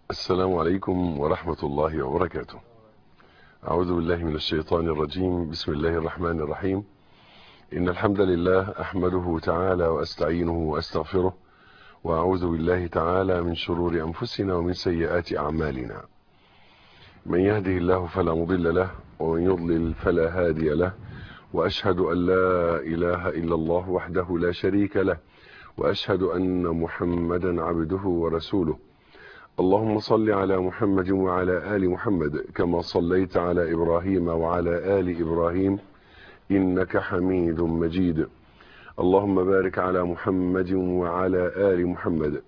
السلام عليكم ورحمة الله وبركاته أعوذ بالله من الشيطان الرجيم بسم الله الرحمن الرحيم إن الحمد لله أحمده تعالى وأستعينه وأستغفره وأعوذ بالله تعالى من شرور أنفسنا ومن سيئات أعمالنا من يهده الله فلا مضل له ومن يضلل فلا هادي له وأشهد أن لا إله إلا الله وحده لا شريك له وأشهد أن محمدا عبده ورسوله اللهم صل على محمد وعلى آل محمد كما صليت على إبراهيم وعلى آل إبراهيم إنك حميد مجيد اللهم بارك على محمد وعلى آل محمد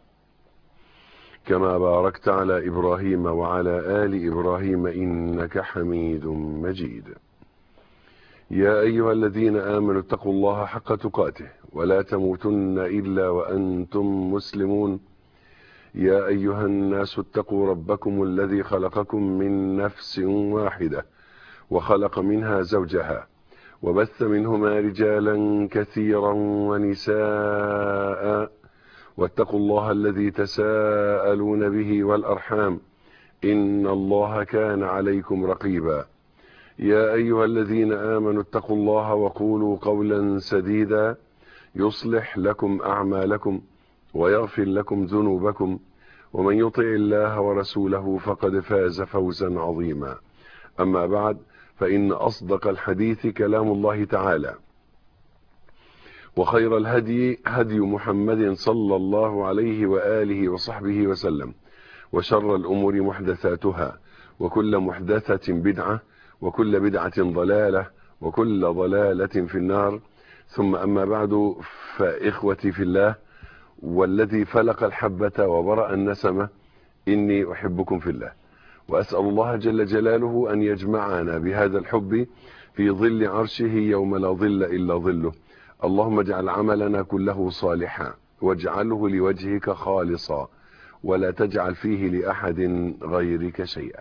كما باركت على إبراهيم وعلى آل إبراهيم إنك حميد مجيد يا أيها الذين آمنوا اتقوا الله حق تقاته ولا تموتن إلا وأنتم مسلمون يا أيها الناس اتقوا ربكم الذي خلقكم من نفس واحدة وخلق منها زوجها وبث منهما رجالا كثيرا ونساء واتقوا الله الذي تساءلون به والأرحام إن الله كان عليكم رقيبا يا أيها الذين آمنوا اتقوا الله وقولوا قولا سديدا يصلح لكم أعمالكم ويغفر لكم ذنوبكم ومن يطع الله ورسوله فقد فاز فوزا عظيما أما بعد فإن أصدق الحديث كلام الله تعالى وخير الهدي هدي محمد صلى الله عليه وآله وصحبه وسلم وشر الأمور محدثاتها وكل محدثة بدعة وكل بدعة ضلالة وكل ضلالة في النار ثم أما بعد فإخوتي في الله والذي فلق الحبة وبرأ النسمة إني أحبكم في الله وأسأل الله جل جلاله أن يجمعنا بهذا الحب في ظل عرشه يوم لا ظل إلا ظله اللهم اجعل عملنا كله صالحا واجعله لوجهك خالصا ولا تجعل فيه لأحد غيرك شيئا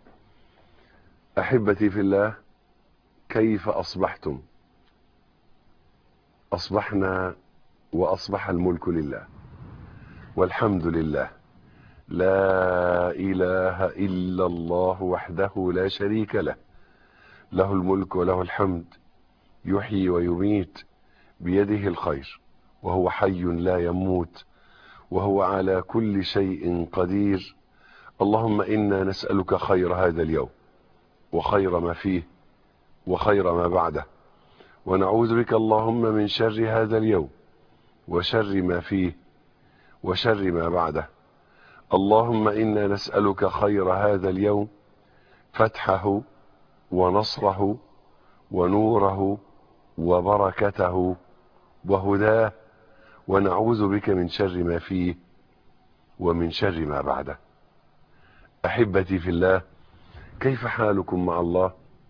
أحبتي في الله كيف أصبحتم أصبحنا وأصبح الملك لله والحمد لله لا إله إلا الله وحده لا شريك له له الملك وله الحمد يحيي ويميت بيده الخير وهو حي لا يموت وهو على كل شيء قدير اللهم إنا نسألك خير هذا اليوم وخير ما فيه وخير ما بعده ونعوذ بك اللهم من شر هذا اليوم وشر ما فيه وشر ما بعده اللهم إنا نسألك خير هذا اليوم فتحه ونصره ونوره وبركته وهداه ونعوذ بك من شر ما فيه ومن شر ما بعده أحبتي في الله كيف حالكم مع الله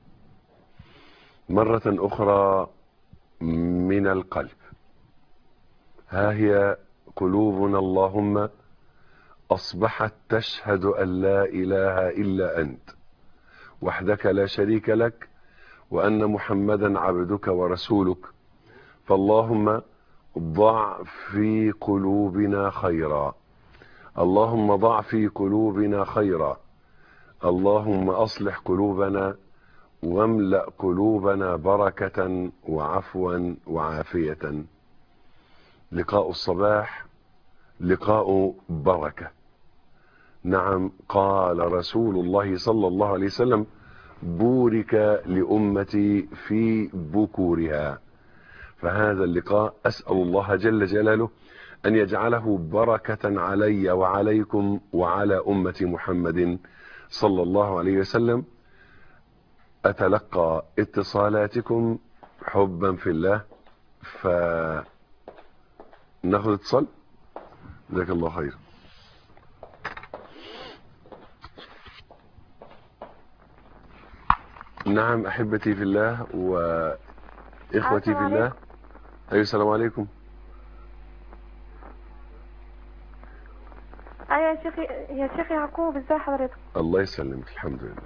مرة أخرى من القلب ها هي قلوبنا اللهم أصبحت تشهد أن لا إله إلا أنت وحدك لا شريك لك وأن محمدا عبدك ورسولك فاللهم ضع في قلوبنا خيرا اللهم ضع في قلوبنا خيرا اللهم أصلح قلوبنا واملأ قلوبنا بركة وعفوا وعافية لقاء الصباح لقاء بركة نعم قال رسول الله صلى الله عليه وسلم بورك لأمتي في بكورها فهذا اللقاء أسأل الله جل جلاله أن يجعله بركة علي وعليكم وعلى أمة محمد صلى الله عليه وسلم أتلقى اتصالاتكم حبا في الله فناخذ اتصال جزاك الله خير نعم أحبتي في الله وإخوتي في الله أيها السلام عليكم ايوه يا شيخي يا شيخ يعقوب ازي حضرتك الله يسلمك الحمد لله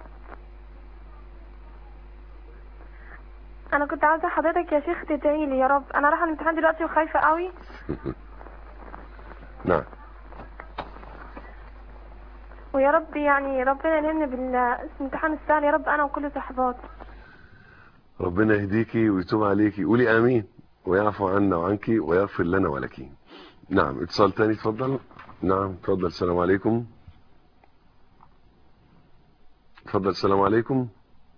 انا كنت عايزه حضرتك يا شيخ تدعي لي يا رب انا رايحه الامتحان دلوقتي وخايفه قوي نعم ويا رب يعني ربنا يلهمنا بالامتحان السهل يا رب انا وكل صحباتي ربنا يهديكي ويتوب عليكي قولي امين ويعفو عنا وعنك ويغفر لنا ولك نعم اتصال تاني اتفضل نعم اتفضل السلام عليكم اتفضل السلام عليكم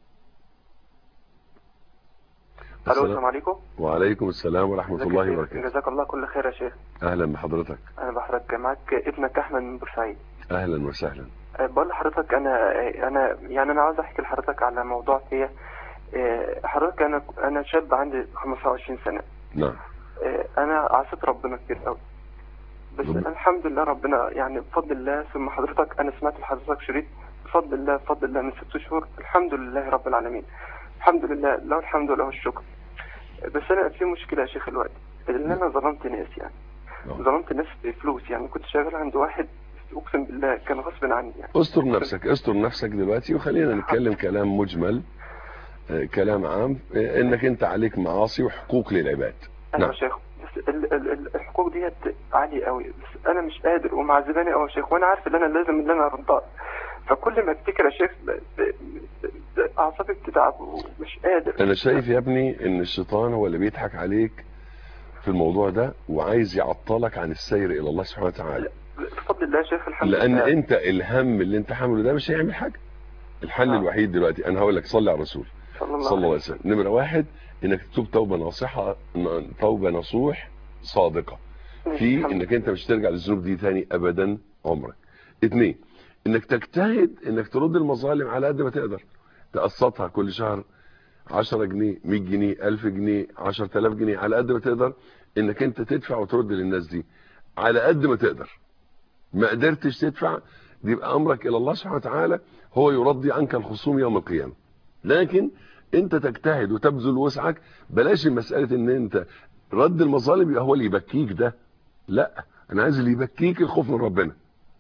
الو السلام عليكم وعليكم السلام ورحمة ازيك الله يا شيخ؟ وبركاته جزاك الله كل خير يا شيخ اهلا بحضرتك انا بحضرتك معاك ابنك احمد من بورسعيد اهلا وسهلا أه، بقول لحضرتك انا انا يعني انا عاوز احكي لحضرتك على موضوع فيا أه، حضرتك انا انا شاب عندي 25 سنه نعم أه، انا عصيت ربنا كتير قوي بس رب- الحمد لله ربنا يعني بفضل الله ثم حضرتك انا سمعت لحضرتك شريط بفضل الله بفضل الله من ست شهور الحمد لله رب العالمين الحمد لله له الحمد وله الشكر بس انا في مشكله يا شيخ الوقت ان انا ظلمت ناس يعني نعم. ظلمت ناس بفلوس يعني كنت شغال عند واحد اقسم بالله كان غصب عني يعني استر نفسك استر نفسك دلوقتي وخلينا نتكلم كلام مجمل آه، كلام عام آه، انك انت عليك معاصي وحقوق للعباد انا نعم. يا شيخ بس ال- ال- ال- الحقوق ديت عالية قوي بس انا مش قادر ومعذباني قوي يا شيخ وانا عارف ان انا لازم ان انا ارضاه فكل ما افتكر يا شيخ ب- ب- ب- اعصابي بتتعب ومش قادر انا شايف يا ابني ان الشيطان هو اللي بيضحك عليك في الموضوع ده وعايز يعطلك عن السير الى الله سبحانه وتعالى بفضل الله يا شيخ الحمد لان لله انت الهم اللي انت حامله ده مش هيعمل حاجه الحل آه. الوحيد دلوقتي انا هقول لك صلي على الرسول صلى الله, صلى الله عليه عليه وسلم نمره واحد انك تتوب توبه ناصحه توبه نصوح صادقه وسلم. في الحمد انك انت مش ترجع للذنوب دي تاني ابدا عمرك اتنين انك تجتهد انك ترد المظالم على قد ما تقدر تقسطها كل شهر 10 جنيه 100 جنيه 1000 جنيه 10000 جنيه على قد ما تقدر انك انت تدفع وترد للناس دي على قد ما تقدر ما قدرتش تدفع دي يبقى امرك الى الله سبحانه وتعالى هو يرضي عنك الخصوم يوم القيامه لكن انت تجتهد وتبذل وسعك بلاش مساله ان انت رد المظالم يبقى هو اللي يبكيك ده لا انا عايز اللي يبكيك الخوف من ربنا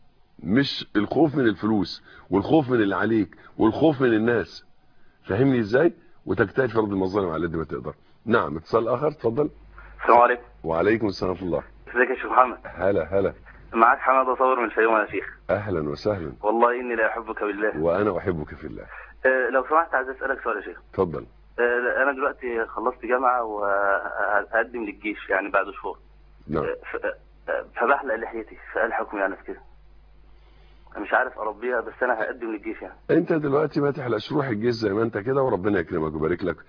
مش الخوف من الفلوس والخوف من اللي عليك والخوف من الناس فاهمني ازاي وتجتهد في رد المظالم على قد ما تقدر نعم اتصال اخر اتفضل السلام عليكم وعليكم السلام ورحمه الله ازيك يا شيخ محمد هلا هلا معاك حماد اصور من الفيوم يا شيخ اهلا وسهلا والله اني لا احبك بالله وانا احبك في الله أه لو سمحت عايز اسالك سؤال يا شيخ اتفضل أه انا دلوقتي خلصت جامعه وهقدم للجيش يعني بعد شهور نعم أه ف- أه، فبحلق لحيتي فايه الحكم يعني في كده أنا مش عارف اربيها بس انا هقدم للجيش يعني انت دلوقتي ما تحلقش روح الجيش زي ما انت كده وربنا يكرمك ويبارك لك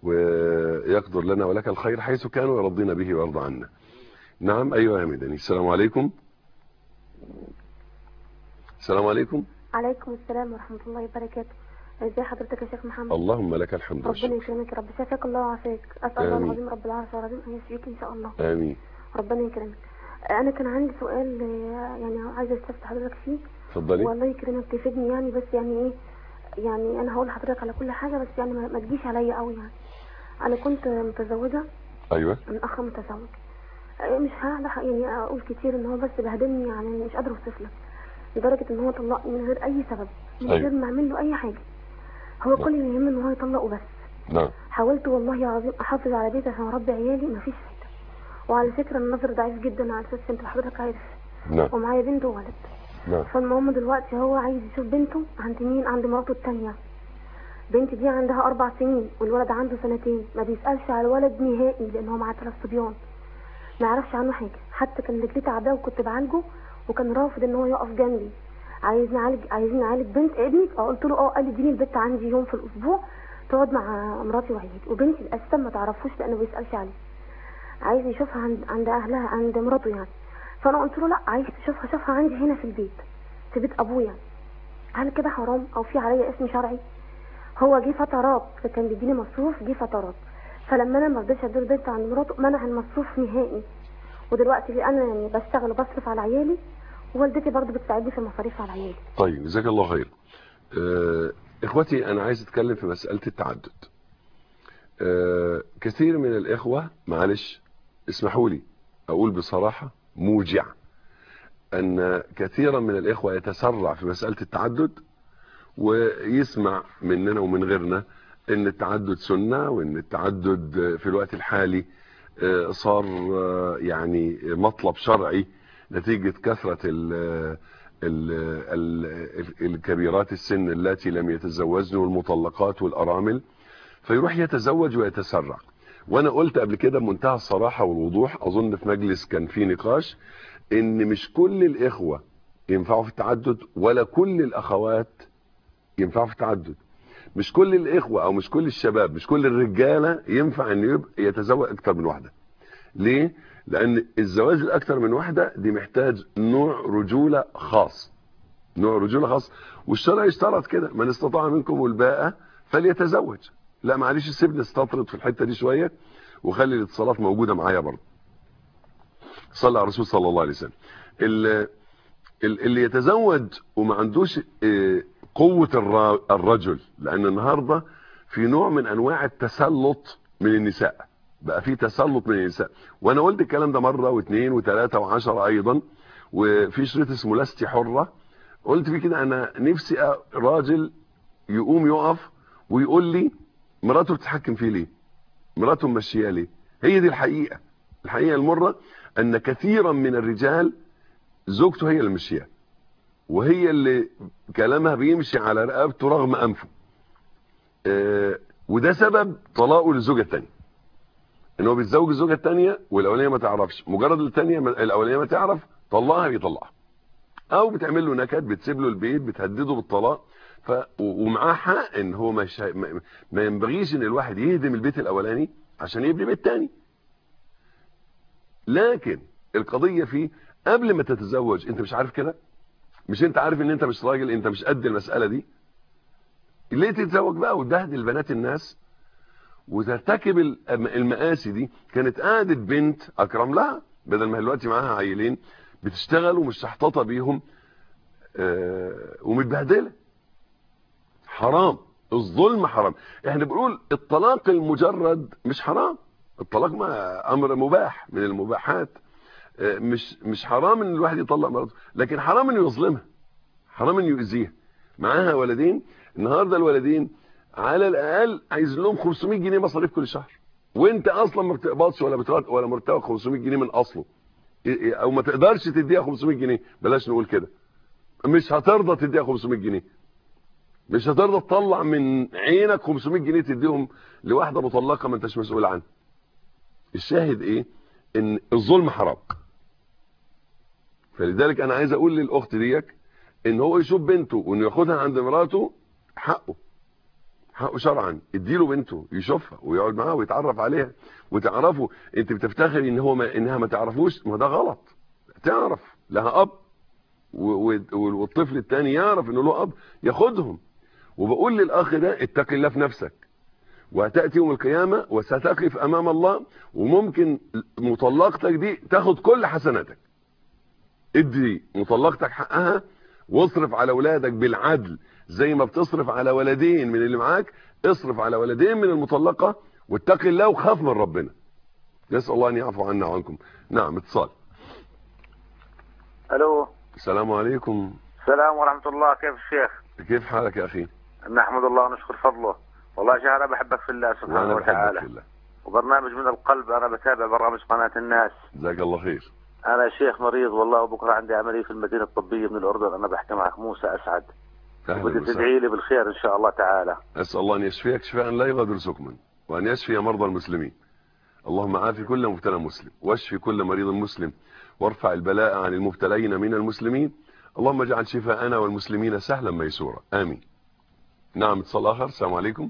ويقدر لنا ولك الخير حيث كان ويرضينا به ويرضى عنا نعم ايوه يا ميداني السلام عليكم السلام عليكم عليكم السلام ورحمة الله وبركاته ازي حضرتك يا شيخ محمد اللهم لك الحمد ربنا والشكر يكرمك يا رب شافاك الله وعافاك اسال الله آمين. العظيم رب العرش العظيم ان يشفيك ان شاء الله امين ربنا يكرمك انا كان عندي سؤال آه، يعني عايزه استفسر حضرتك فيه اتفضلي والله يكرمك تفيدني يعني بس يعني ايه يعني انا هقول لحضرتك على كل حاجه بس يعني ما ما تجيش عليا قوي يعني انا كنت متزوجه ايوه من اخ متزوج آه، مش هقعد أح- يعني اقول كتير ان هو بس بهدلني يعني مش قادره اوصف لك لدرجه ان هو طلقني من غير اي سبب من أيوة. غير ما اعمل له اي حاجه هو كل اللي يهمه ان هو يطلقه بس نعم حاولت والله العظيم احافظ على بيتي عشان اربي عيالي مفيش فايده وعلى فكره النظر ضعيف جدا على اساس انت حضرتك عارف نعم ومعايا بنت وولد نعم فالمهم دلوقتي هو عايز يشوف بنته عند مين عند مراته التانية بنتي دي عندها أربع سنين والولد عنده سنتين ما بيسألش على الولد نهائي لأن هو معاه ثلاث صبيان ما يعرفش عنه حاجة حتى كان رجليه تعباه وكنت بعالجه وكان رافض ان هو يقف جنبي عايز نعالج عايزين نعالج بنت ابنك اه قلت له اه قال لي اديني البنت عندي يوم في الاسبوع تقعد مع مراتي وعيالي وبنتي للاسف ما تعرفوش لانه ما بيسالش عليه عايز يشوفها عند عند اهلها عند مراته يعني فانا قلت له لا عايز تشوفها شوفها عندي هنا في البيت في بيت ابويا هل كده حرام او في عليا اسم شرعي هو جه فترات كان بيديني مصروف جه فترات فلما انا ما رضيتش ادور بنت عند مراته منع المصروف نهائي ودلوقتي اللي انا يعني بشتغل وبصرف على عيالي ووالدتي برضه بتساعدني في المصاريف على عيالي طيب جزاك الله خير آه، اخوتي انا عايز اتكلم في مسألة التعدد آه، كثير من الاخوة معلش اسمحوا لي اقول بصراحة موجع ان كثيرا من الاخوة يتسرع في مسألة التعدد ويسمع مننا ومن غيرنا ان التعدد سنة وان التعدد في الوقت الحالي آه، صار آه، يعني مطلب شرعي نتيجة كثرة ال- ال ال ال الكبيرات السن التي لم يتزوجن والمطلقات والأرامل فيروح يتزوج ويتسرع وانا قلت قبل كده بمنتهى الصراحة والوضوح اظن في مجلس كان فيه نقاش ان مش كل الاخوة ينفعوا في التعدد ولا كل الاخوات ينفعوا في التعدد مش كل الاخوة او مش كل الشباب مش كل الرجالة ينفع ان يبقى يتزوج اكتر من واحدة ليه لان الزواج الاكتر من واحدة دي محتاج نوع رجولة خاص نوع رجولة خاص والشرع اشترط كده من استطاع منكم الباءة فليتزوج لا معلش سيبني استطرد في الحتة دي شوية وخلي الاتصالات موجودة معايا برضه صلى على الرسول صلى الله عليه وسلم ال- ال- اللي يتزوج وما عندوش اه، قوة الر- الرجل لان النهاردة في نوع من انواع التسلط من النساء بقى في تسلط من النساء وانا قلت الكلام ده مرة واثنين وثلاثة وعشرة ايضا وفي شريط اسمه لستي حرة قلت فيه كده انا نفسي أ- راجل يقوم يقف ويقول لي مراته بتتحكم فيه ليه مراته ماشيه ليه هي دي الحقيقة الحقيقة المرة ان كثيرا من الرجال زوجته هي اللي ماشيه وهي اللي كلامها بيمشي على رقبته رغم انفه آه، وده سبب طلاقه للزوجة الثانيه ان هو بيتزوج الزوجة الثانيه والاولانيه ما تعرفش مجرد الثانيه الاولانيه ما تعرف طلقها بيطلقها او بتعمل له نكد بتسيب له البيت بتهدده بالطلاق ف و- ومعاه حق ان هو مش هي- ما ما ينبغيش ان الواحد يهدم البيت الاولاني عشان يبني بيت تاني لكن القضية فيه قبل ما تتزوج انت مش عارف كده مش انت عارف ان انت مش راجل انت مش قد المسألة دي ليه تتزوج بقى وتبهدل بنات الناس وترتكب الم- المآسي دي كانت قاعدة بنت اكرم لها بدل ما هي دلوقتي معاها عيلين بتشتغل ومش تحتطى بيهم آه، ومتبهدله حرام الظلم حرام احنا بنقول الطلاق المجرد مش حرام الطلاق ما امر مباح من المباحات آه، مش مش حرام ان الواحد يطلق مراته لكن حرام انه يظلمها حرام انه يؤذيها معاها ولدين النهارده الولدين على الاقل عايز لهم 500 جنيه مصاريف كل شهر وانت اصلا ما بتقبضش ولا بترات ولا مرتبك 500 جنيه من اصله إيه- إيه، او ما تقدرش تديها 500 جنيه بلاش نقول كده مش هترضى تديها 500 جنيه مش هترضى تطلع من عينك 500 جنيه تديهم لواحده مطلقه ما انتش مسؤول عنها الشاهد ايه ان الظلم حرام فلذلك انا عايز اقول للاخت ديك ان هو يشوف بنته وانه ياخدها عند مراته حقه حقه شرعا اديله بنته يشوفها ويقعد معاها ويتعرف عليها وتعرفوا انت بتفتخري ان هو ما انها ما تعرفوش ما ده غلط تعرف لها اب و- و- والطفل الثاني يعرف انه له اب ياخدهم وبقول للاخ ده اتق الله في نفسك وهتاتي يوم القيامه وستقف امام الله وممكن مطلقتك دي تاخد كل حسناتك ادي مطلقتك حقها واصرف على اولادك بالعدل زي ما بتصرف على ولدين من اللي معاك اصرف على ولدين من المطلقه واتق الله وخاف من ربنا نسال الله ان يعفو عنا وعنكم نعم اتصال الو السلام عليكم السلام ورحمة الله كيف الشيخ؟ كيف حالك يا اخي نحمد الله ونشكر فضله والله يا شيخ انا بحبك في الله سبحانه وانا بحبك وتعالى في الله وبرنامج من القلب انا بتابع برامج قناة الناس جزاك الله خير انا شيخ مريض والله وبكره عندي عملية في المدينة الطبية من الاردن انا بحكي معك موسى اسعد اهلا بدي وسهلا تدعي لي بالخير ان شاء الله تعالى اسال الله ان يشفيك شفاء لا يغادر سقما وان يشفي مرضى المسلمين اللهم عافي كل مبتلى مسلم واشفي كل مريض مسلم وارفع البلاء عن المبتلين من المسلمين اللهم اجعل شفاءنا والمسلمين سهلا ميسورا امين نعم اتصال اخر السلام عليكم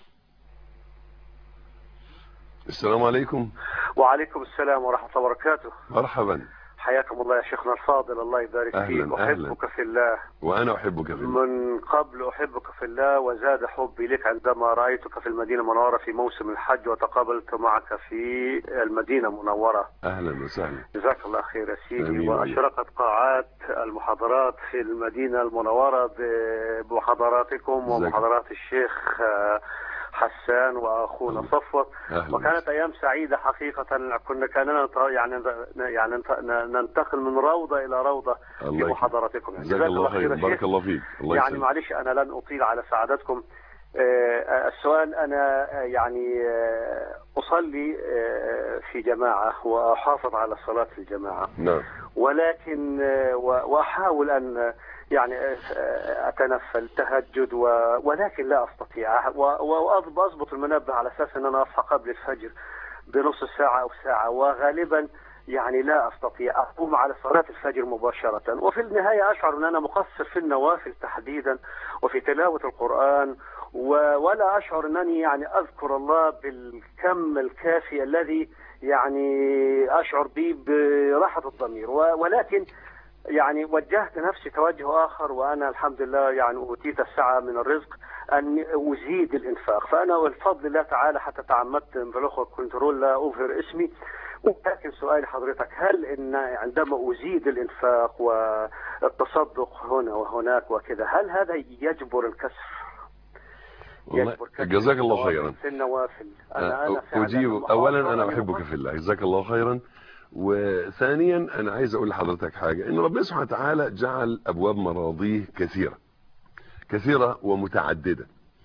السلام عليكم وعليكم السلام ورحمة الله وبركاته مرحبا حياكم الله يا شيخنا الفاضل الله يبارك أهلاً، فيك أهلاً. أحبك في الله وانا احبك في الله من قبل أحبك في الله وزاد حبي لك عندما رأيتك في المدينة المنورة في موسم الحج وتقابلت معك في المدينة المنورة اهلا وسهلا جزاك الله خير يا سيدي آمين. وأشرقت قاعات المحاضرات في المدينة المنورة ب- بمحاضراتكم جزاك- ومحاضرات الشيخ آه، حسان وأخونا صفوت اهلا وكانت ايام سعيده حقيقه كنا كاننا نت- يعني يعني نت- ننتقل من روضه الى روضه في الله يكرمك. محاضراتكم جزاك الله خير يا بارك شيخ. الله فيك الله يعني يسلمك معلش انا لن اطيل على سعادتكم آه، السؤال أنا آه، يعني آه، أصلي آه، في جماعة وأحافظ على الصلاة في الجماعة نعم ولكن آه، و- وأحاول أن آه، يعني آه، أتنفل تهجد و- ولكن لا أستطيع و- وأضبط المنبه على أساس أن أنا أصحى قبل الفجر بنص ساعة أو ساعة وغالبا يعني لا أستطيع أقوم على صلاة الفجر مباشرة وفي النهاية أشعر أن أنا مقصر في النوافل تحديدا وفي تلاوة القرآن و- ولا أشعر أنني يعني أذكر الله بالكم الكافي الذي يعني أشعر به براحة الضمير و- ولكن يعني وجهت نفسي توجه آخر وأنا الحمد لله يعني أوتيت السعة من الرزق أن أزيد الإنفاق فأنا والفضل الله تعالى حتى تعمدت من الأخوة كنترول لا أظهر اسمي ولكن سؤالي حضرتك هل إن عندما أزيد الإنفاق والتصدق هنا وهناك وكذا هل هذا يجبر الكسر؟ والله يجبر كسر جزاك الله النوافل خيرا في النوافل أنا أنا أه، فعلاً أجيب محافظ أولا أنا على أحبك في الله جزاك الله خيرا وثانيا أنا عايز أقول لحضرتك حاجة إن ربنا سبحانه وتعالى جعل أبواب مراضيه كثيرة كثيرة ومتعددة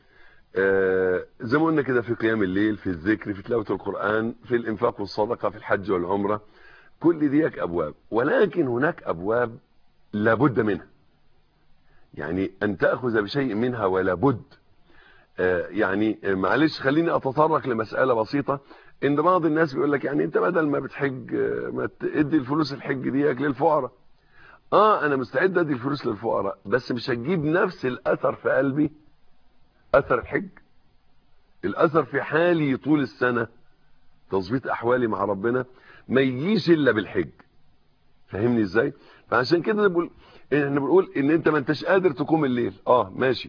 آه، زي ما قلنا كده في قيام الليل في الذكر في تلاوة القرآن في الإنفاق والصدقة في الحج والعمرة كل ديك أبواب ولكن هناك أبواب لابد منها يعني أن تأخذ بشيء منها ولا بد آه، يعني آه، معلش خليني أتطرق لمسألة بسيطة إن بعض الناس بيقول لك يعني أنت بدل ما بتحج آه، ما تدي الفلوس الحج ديك للفقراء اه انا مستعد ادي الفلوس للفقراء بس مش هتجيب نفس الاثر في قلبي اثر الحج الاثر في حالي طول السنة تظبيط احوالي مع ربنا ما يجيش الا بالحج فاهمني ازاي فعشان كده بقول احنا بنقول ان انت ما انتش قادر تقوم الليل اه ماشي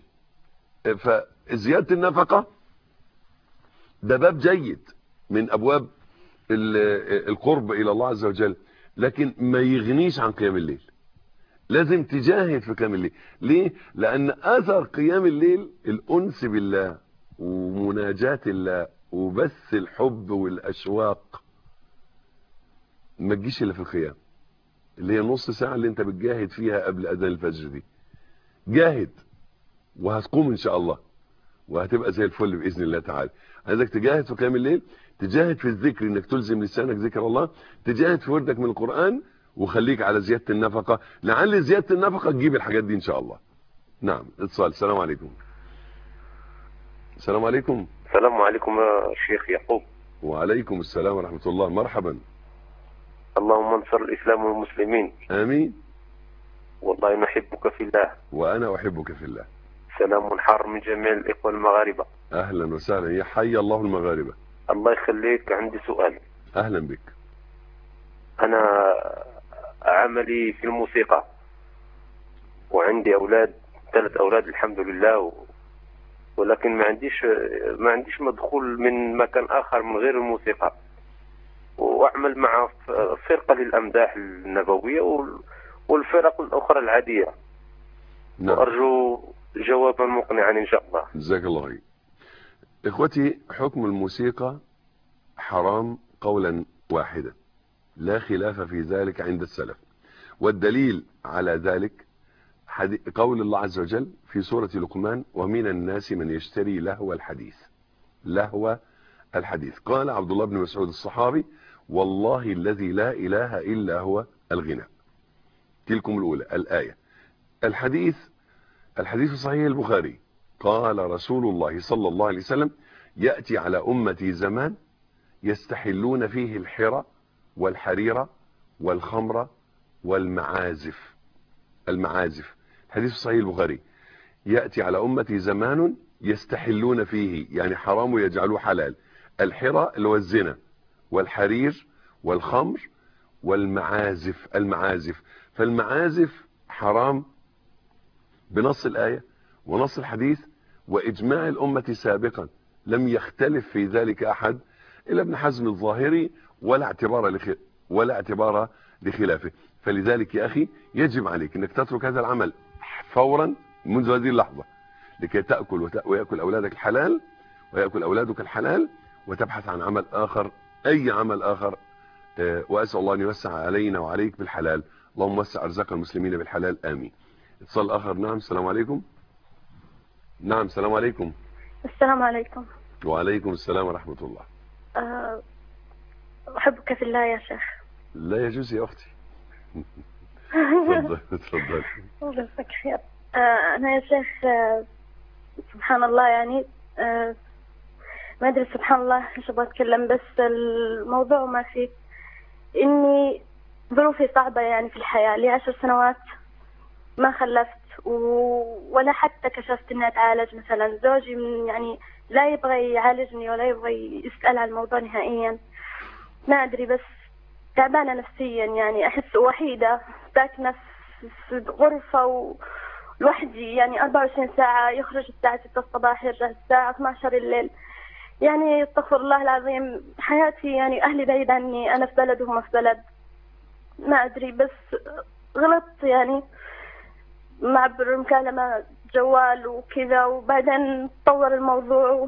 فزيادة النفقة ده باب جيد من ابواب ال- القرب الى الله عز وجل لكن ما يغنيش عن قيام الليل لازم تجاهد في قيام الليل ليه لان اثر قيام الليل الانس بالله ومناجاة الله وبث الحب والاشواق ما تجيش الا في القيام اللي هي نص ساعة اللي انت بتجاهد فيها قبل اذان الفجر دي جاهد وهتقوم ان شاء الله وهتبقى زي الفل باذن الله تعالى عايزك تجاهد في قيام الليل تجاهد في الذكر انك تلزم لسانك ذكر الله تجاهد في وردك من القرآن وخليك على زيادة النفقة لعل زيادة النفقة تجيب الحاجات دي ان شاء الله نعم اتصال السلام عليكم السلام عليكم السلام عليكم يا شيخ يعقوب وعليكم السلام ورحمة الله مرحبا اللهم انصر الإسلام والمسلمين امين والله نحبك في الله وانا احبك في الله سلام حار من جميع الإخوة المغاربة اهلا وسهلا يا حي الله المغاربة الله يخليك عندي سؤال اهلا بك أنا عملي في الموسيقى وعندي أولاد ثلاث أولاد الحمد لله و... ولكن ما عنديش ما عنديش مدخول من مكان آخر من غير الموسيقى وأعمل مع ف- فرقة للأمداح النبوية وال- والفرق الأخرى العادية نعم وأرجو جوابا مقنعا إن شاء الله جزاك الله خير اخوتي حكم الموسيقى حرام قولا واحدا لا خلاف في ذلك عند السلف والدليل على ذلك حدي- قول الله عز وجل في سورة لقمان ومن الناس من يشتري لهو الحديث لهو الحديث قال عبد الله بن مسعود الصحابي والله الذي لا إله إلا هو الغنى تلكم الأولى الآية الحديث الحديث في صحيح البخاري قال رسول الله صلى الله عليه وسلم يأتي على أمتي زمان يستحلون فيه الحرى والحريرة والخمر والمعازف المعازف حديث في صحيح البخاري يأتي على أمتي زمان يستحلون فيه يعني حرام يجعلوه حلال الحرى اللي هو الزنا والحرير والخمر والمعازف المعازف فالمعازف حرام بنص الآية ونص الحديث وإجماع الأمة سابقا لم يختلف في ذلك أحد إلا ابن حزم الظاهري ولا اعتبار لخ... ولا اعتبار لخلافه فلذلك يا أخي يجب عليك أنك تترك هذا العمل فورا منذ هذه اللحظة لكي تأكل وت... ويأكل أولادك الحلال ويأكل أولادك الحلال وتبحث عن عمل آخر أي عمل آخر آه، وأسأل الله أن يوسع علينا وعليك بالحلال اللهم وسع أرزاق المسلمين بالحلال آمين اتصال آخر نعم السلام عليكم نعم السلام عليكم السلام عليكم وعليكم السلام ورحمة الله أه، أحبك في الله يا شيخ لا يجوز يا أختي اتفضل اتفضل الله يجزاك خير أه، أنا يا شيخ أه، سبحان الله يعني أه، ما أدري سبحان الله إيش أبغى أتكلم بس الموضوع ما فيه إني ظروفي صعبة يعني في الحياة لي عشر سنوات ما خلفت و... ولا حتى كشفت إني أتعالج مثلا زوجي من يعني لا يبغى يعالجني ولا يبغى يسأل عن الموضوع نهائيا ما أدري بس تعبانة نفسيا يعني أحس وحيدة ساكنة في- في غرفة و... لوحدي يعني 24 ساعة يخرج الساعة 6 الصباح يرجع الساعة 12 الليل يعني استغفر الله العظيم حياتي يعني أهلي بعيد عني أنا في بلد وهم في بلد ما أدري بس غلطت يعني مع المكالمة جوال وكذا وبعدين تطور الموضوع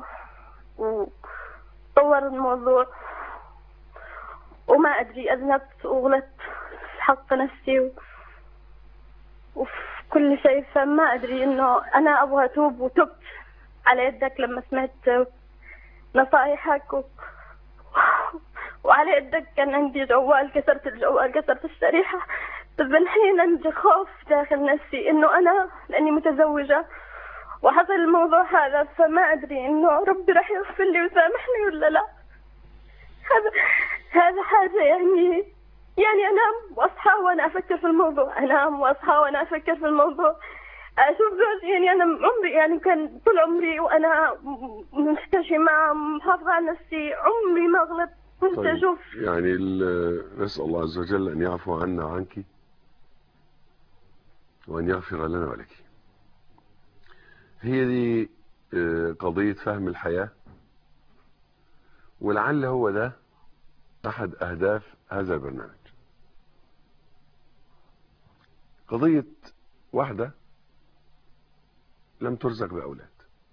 وطور الموضوع وما أدري أذنبت وغلطت في حق نفسي و... وفي كل شيء فما أدري إنه أنا أبغى أتوب وتبت على يدك لما سمعت نصايحك و... وعلى يدك كان عندي جوال كسرت الجوال كسرت الشريحة بس الحين عندي خوف داخل نفسي إنه أنا لأني متزوجة وحصل الموضوع هذا فما أدري إنه ربي راح يغفر لي ويسامحني ولا لا هذا هذا حاجة يعني يعني أنام وأصحى وأنا أفكر في الموضوع أنام وأصحى وأنا أفكر في الموضوع أشوف زوجي يعني أنا عمري يعني كان طول عمري وأنا محتشمة محافظة على نفسي عمري ما غلطت كنت طيب أشوف يعني ال- نسأل الله عز وجل أن يعفو عنا وعنك وأن يغفر لنا ولك هي دي آه، قضية فهم الحياة ولعل هو ده أحد أهداف هذا البرنامج قضية واحدة لم ترزق بأولاد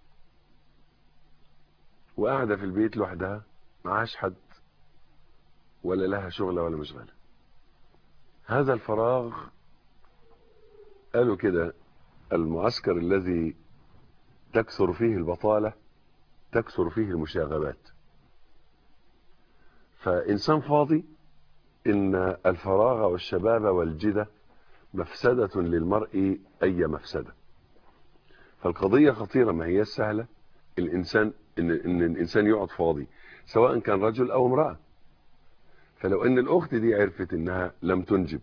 وقاعدة في البيت لوحدها معاش حد ولا لها شغلة ولا مشغلة هذا الفراغ قالوا كده المعسكر الذي تكثر فيه البطالة تكثر فيه المشاغبات فإنسان فاضي إن الفراغ والشباب والجدة مفسدة للمرء أي مفسدة فالقضية خطيرة ما هي سهلة الإنسان إن, إن الإنسان يقعد فاضي سواء كان رجل أو امرأة فلو ان الاخت دي عرفت انها لم تنجب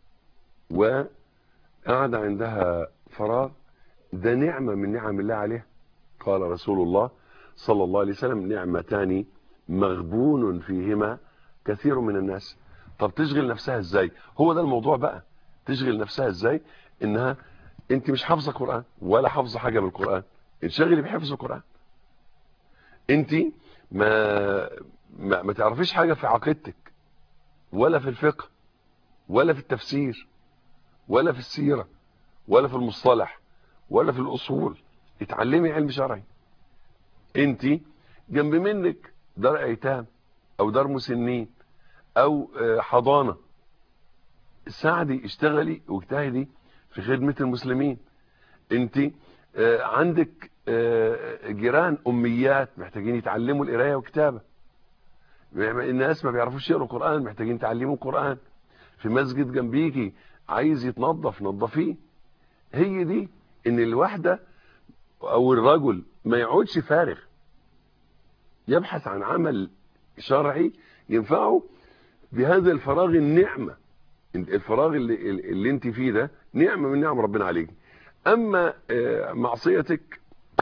وقعد عندها فراغ ده نعمة من نعم الله عليها قال رسول الله صلى الله عليه وسلم نعمتان مغبون فيهما كثير من الناس طب تشغل نفسها ازاي هو ده الموضوع بقى تشغل نفسها ازاي انها انت مش حافظه قرآن ولا حافظه حاجة من القرآن انشغلي بحفظ القرآن انت ما ما, ما تعرفيش حاجة في عقيدتك ولا في الفقه ولا في التفسير ولا في السيرة ولا في المصطلح ولا في الأصول اتعلمي علم شرعي انت جنب منك دار ايتام او دار مسنين او آه، حضانة ساعدي اشتغلي واجتهدي في خدمة المسلمين انت آه، عندك آه، جيران اميات محتاجين يتعلموا القرايه والكتابه الناس ما بيعرفوش يقروا قرآن محتاجين تعلموا قرآن في مسجد جنبيكي عايز يتنظف نظفيه هي دي ان الواحدة او الرجل ما يقعدش فارغ يبحث عن عمل شرعي ينفعه بهذا الفراغ النعمة الفراغ اللي, اللي انت فيه ده نعمة من نعم ربنا عليك اما آه، معصيتك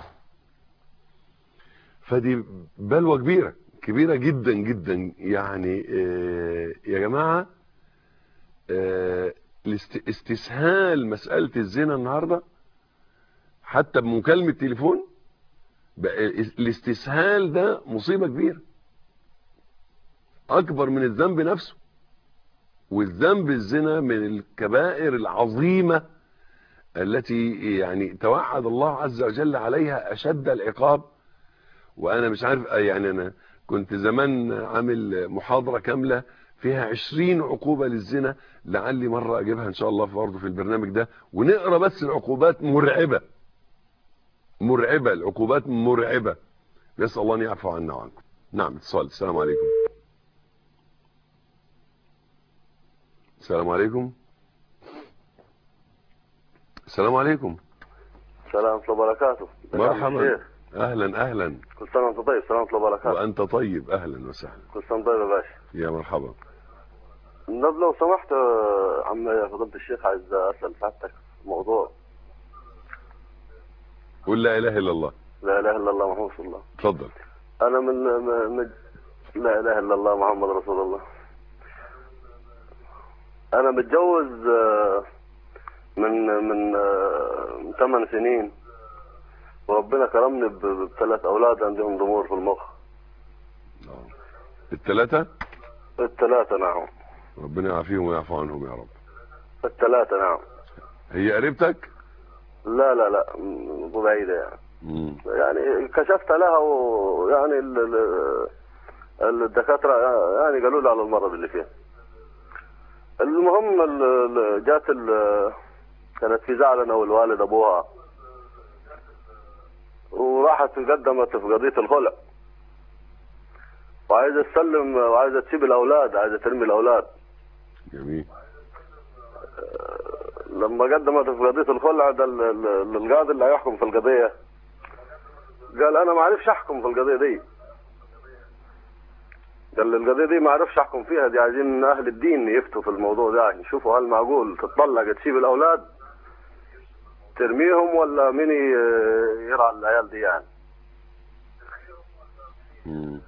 فدي بلوى كبيرة كبيرة جدا جدا يعني آه، يا جماعة آه، الاست- استسهال مسألة الزنا النهاردة حتى بمكالمة تليفون بقى الاستسهال ده مصيبة كبيرة أكبر من الذنب نفسه والذنب الزنا من الكبائر العظيمة التي يعني توعد الله عز وجل عليها أشد العقاب وأنا مش عارف يعني أنا كنت زمان عامل محاضرة كاملة فيها عشرين عقوبة للزنا لعلي مرة أجيبها إن شاء الله برضه في البرنامج ده ونقرأ بس العقوبات مرعبة مرعبة العقوبات مرعبة يسأل الله أن يعفو عنا وعنكم نعم اتصال السلام عليكم السلام عليكم السلام عليكم السلام ورحمة الله وبركاته مرحبا أهلا أهلا كل سنة وانت طيب السلام ورحمة الله وبركاته وأنت طيب أهلا وسهلا كل سنة طيب يا باشا يا مرحبا طب لو سمحت آه، عم فضيلة الشيخ عايز أسأل سعادتك في موضوع قل لا إله إلا الله لا إله إلا الله محمد رسول الله اتفضل أنا من من- من لا إله إلا الله محمد رسول الله أنا متجوز آه، من من آه، من ثمان سنين وربنا كرمني ب- بثلاث أولاد عندهم ضمور في المخ آه. الثلاثة الثلاثة نعم ربنا يعافيهم ويعفو عنهم يا رب الثلاثة نعم هي قريبتك لا لا لا م- بعيدة يعني مم. يعني كشفت لها ويعني ال- ال- الدكاترة يعني قالوا لي على المرض اللي فيها المهم ال- ال- جات ال- كانت في زعل انا والوالد ابوها وراحت قدمت في قضية الخلع وعايزة تسلم وعايزة تسيب الأولاد عايزة ترمي الأولاد جميل لما قدمت في قضية الخلع ده ال- ال- القاضي اللي هيحكم في القضية قال أنا ما عرفش أحكم في القضية دي قال القضية دي ما عرفش أحكم فيها دي عايزين أهل الدين يفتوا في الموضوع ده يشوفوا هل معقول تطلق تسيب الأولاد ترميهم ولا مين ي- يرعى العيال دي يعني مم.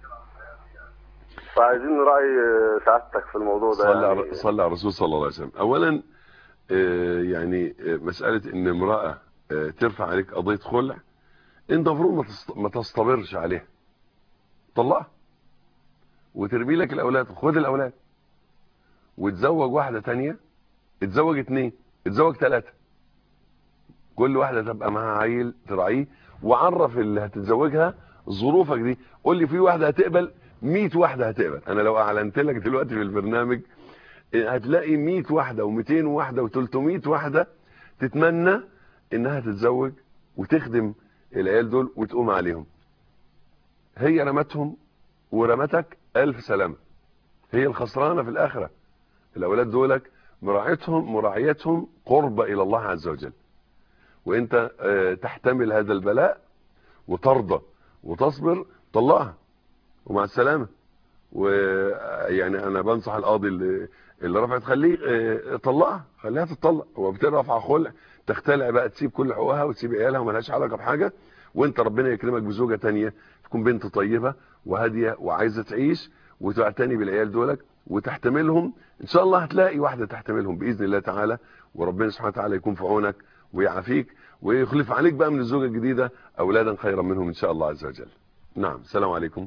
فعايزين رأي سعادتك في الموضوع ده صلى يعني على صلى على الرسول صلى الله عليه وسلم اولا آه، يعني آه، مسألة ان امرأة آه، ترفع عليك قضية خلع انت المفروض ما تست- ما تصطبرش عليها طلقها وترمي لك الاولاد خد الاولاد وتزوج واحدة تانية اتزوج اتنين اتزوج ثلاثة كل واحدة تبقى معاها عيل تراعيه وعرف اللي هتتزوجها ظروفك دي قول لي في واحدة هتقبل 100 واحدة هتقبل انا لو اعلنت لك دلوقتي في البرنامج هتلاقي 100 واحدة و200 واحدة و300 واحدة تتمنى انها تتزوج وتخدم العيال دول وتقوم عليهم هي رمتهم ورمتك الف سلامة هي الخسرانة في الاخرة الاولاد دولك مراعيتهم مراعيتهم قربة الى الله عز وجل وانت آه، تحتمل هذا البلاء وترضى وتصبر طلقها ومع السلامة ويعني انا بنصح القاضي اللي, اللي رفعت خليه آه، طلقها خليها تطلق هو بترفع خلع تختلع بقى تسيب كل حقوقها وتسيب عيالها وملهاش علاقه بحاجه وانت ربنا يكرمك بزوجه تانية تكون بنت طيبه وهاديه وعايزه تعيش وتعتني بالعيال دولك وتحتملهم ان شاء الله هتلاقي واحده تحتملهم باذن الله تعالى وربنا سبحانه وتعالى يكون في عونك ويعافيك ويخلف عليك بقى من الزوجه الجديده اولادا خيرا منهم ان شاء الله عز وجل نعم السلام عليكم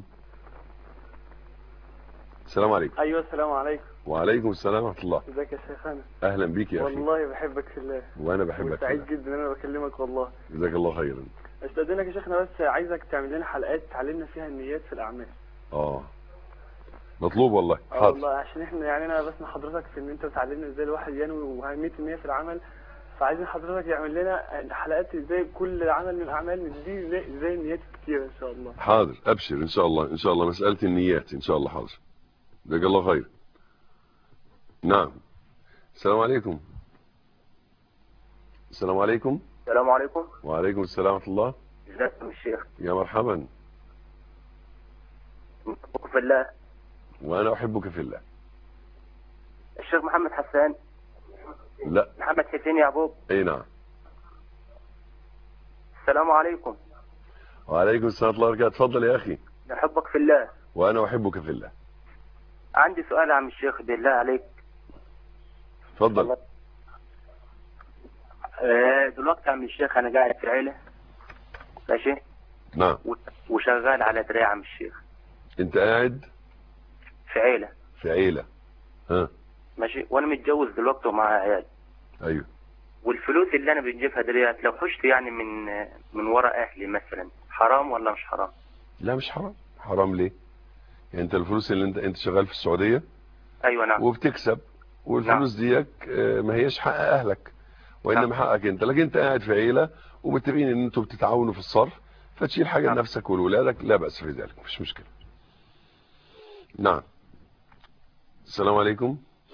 السلام عليكم ايوه السلام عليكم وعليكم السلام ورحمه الله ازيك يا شيخنا اهلا بيك يا اخي والله بحبك في الله وانا بحبك وسعيد فيك. جدا ان انا بكلمك والله جزاك الله خيرا استاذنك يا شيخنا بس عايزك تعمل لنا حلقات تعلمنا فيها النيات في الاعمال اه مطلوب والله اه حاضر والله عشان احنا يعني انا بسمع حضرتك في ان انت بتعلمنا ازاي الواحد ينوي واهميه النيه في العمل فعايزين حضرتك يعمل لنا حلقات ازاي كل عمل من الاعمال نديه ازاي ازاي النيات كتير ان شاء الله حاضر ابشر ان شاء الله ان شاء الله مسألة النيات ان شاء الله حاضر جزاك الله خير نعم السلام عليكم السلام عليكم السلام عليكم وعليكم السلام ورحمة الله ازيكم الشيخ يا مرحبا في الله وانا احبك في الله الشيخ محمد حسان لا محمد حسين يعقوب اي نعم السلام عليكم وعليكم السلام ورحمة الله وبركاته اتفضل يا اخي نحبك في الله وانا احبك في الله عندي سؤال يا عم الشيخ بالله عليك اتفضل آه، دلوقتي يا عم الشيخ انا قاعد في عيله ماشي نعم و- وشغال على دراع يا عم الشيخ انت قاعد في عيله في عيلة ها ماشي وانا متجوز دلوقتي ومعايا عيال ايوه والفلوس اللي انا بنجيبها ديت لو حشت يعني من من ورا اهلي مثلا حرام ولا مش حرام لا مش حرام حرام ليه يعني انت الفلوس اللي انت انت شغال في السعودية ايوه نعم وبتكسب والفلوس ديك آه، ما هيش حق اهلك وانما حقك انت لكن انت قاعد في عيله ومتفقين ان انتوا بتتعاونوا في الصرف فتشيل حاجة لنفسك ولولادك لا بأس في ذلك مفيش مشكلة نعم السلام عليكم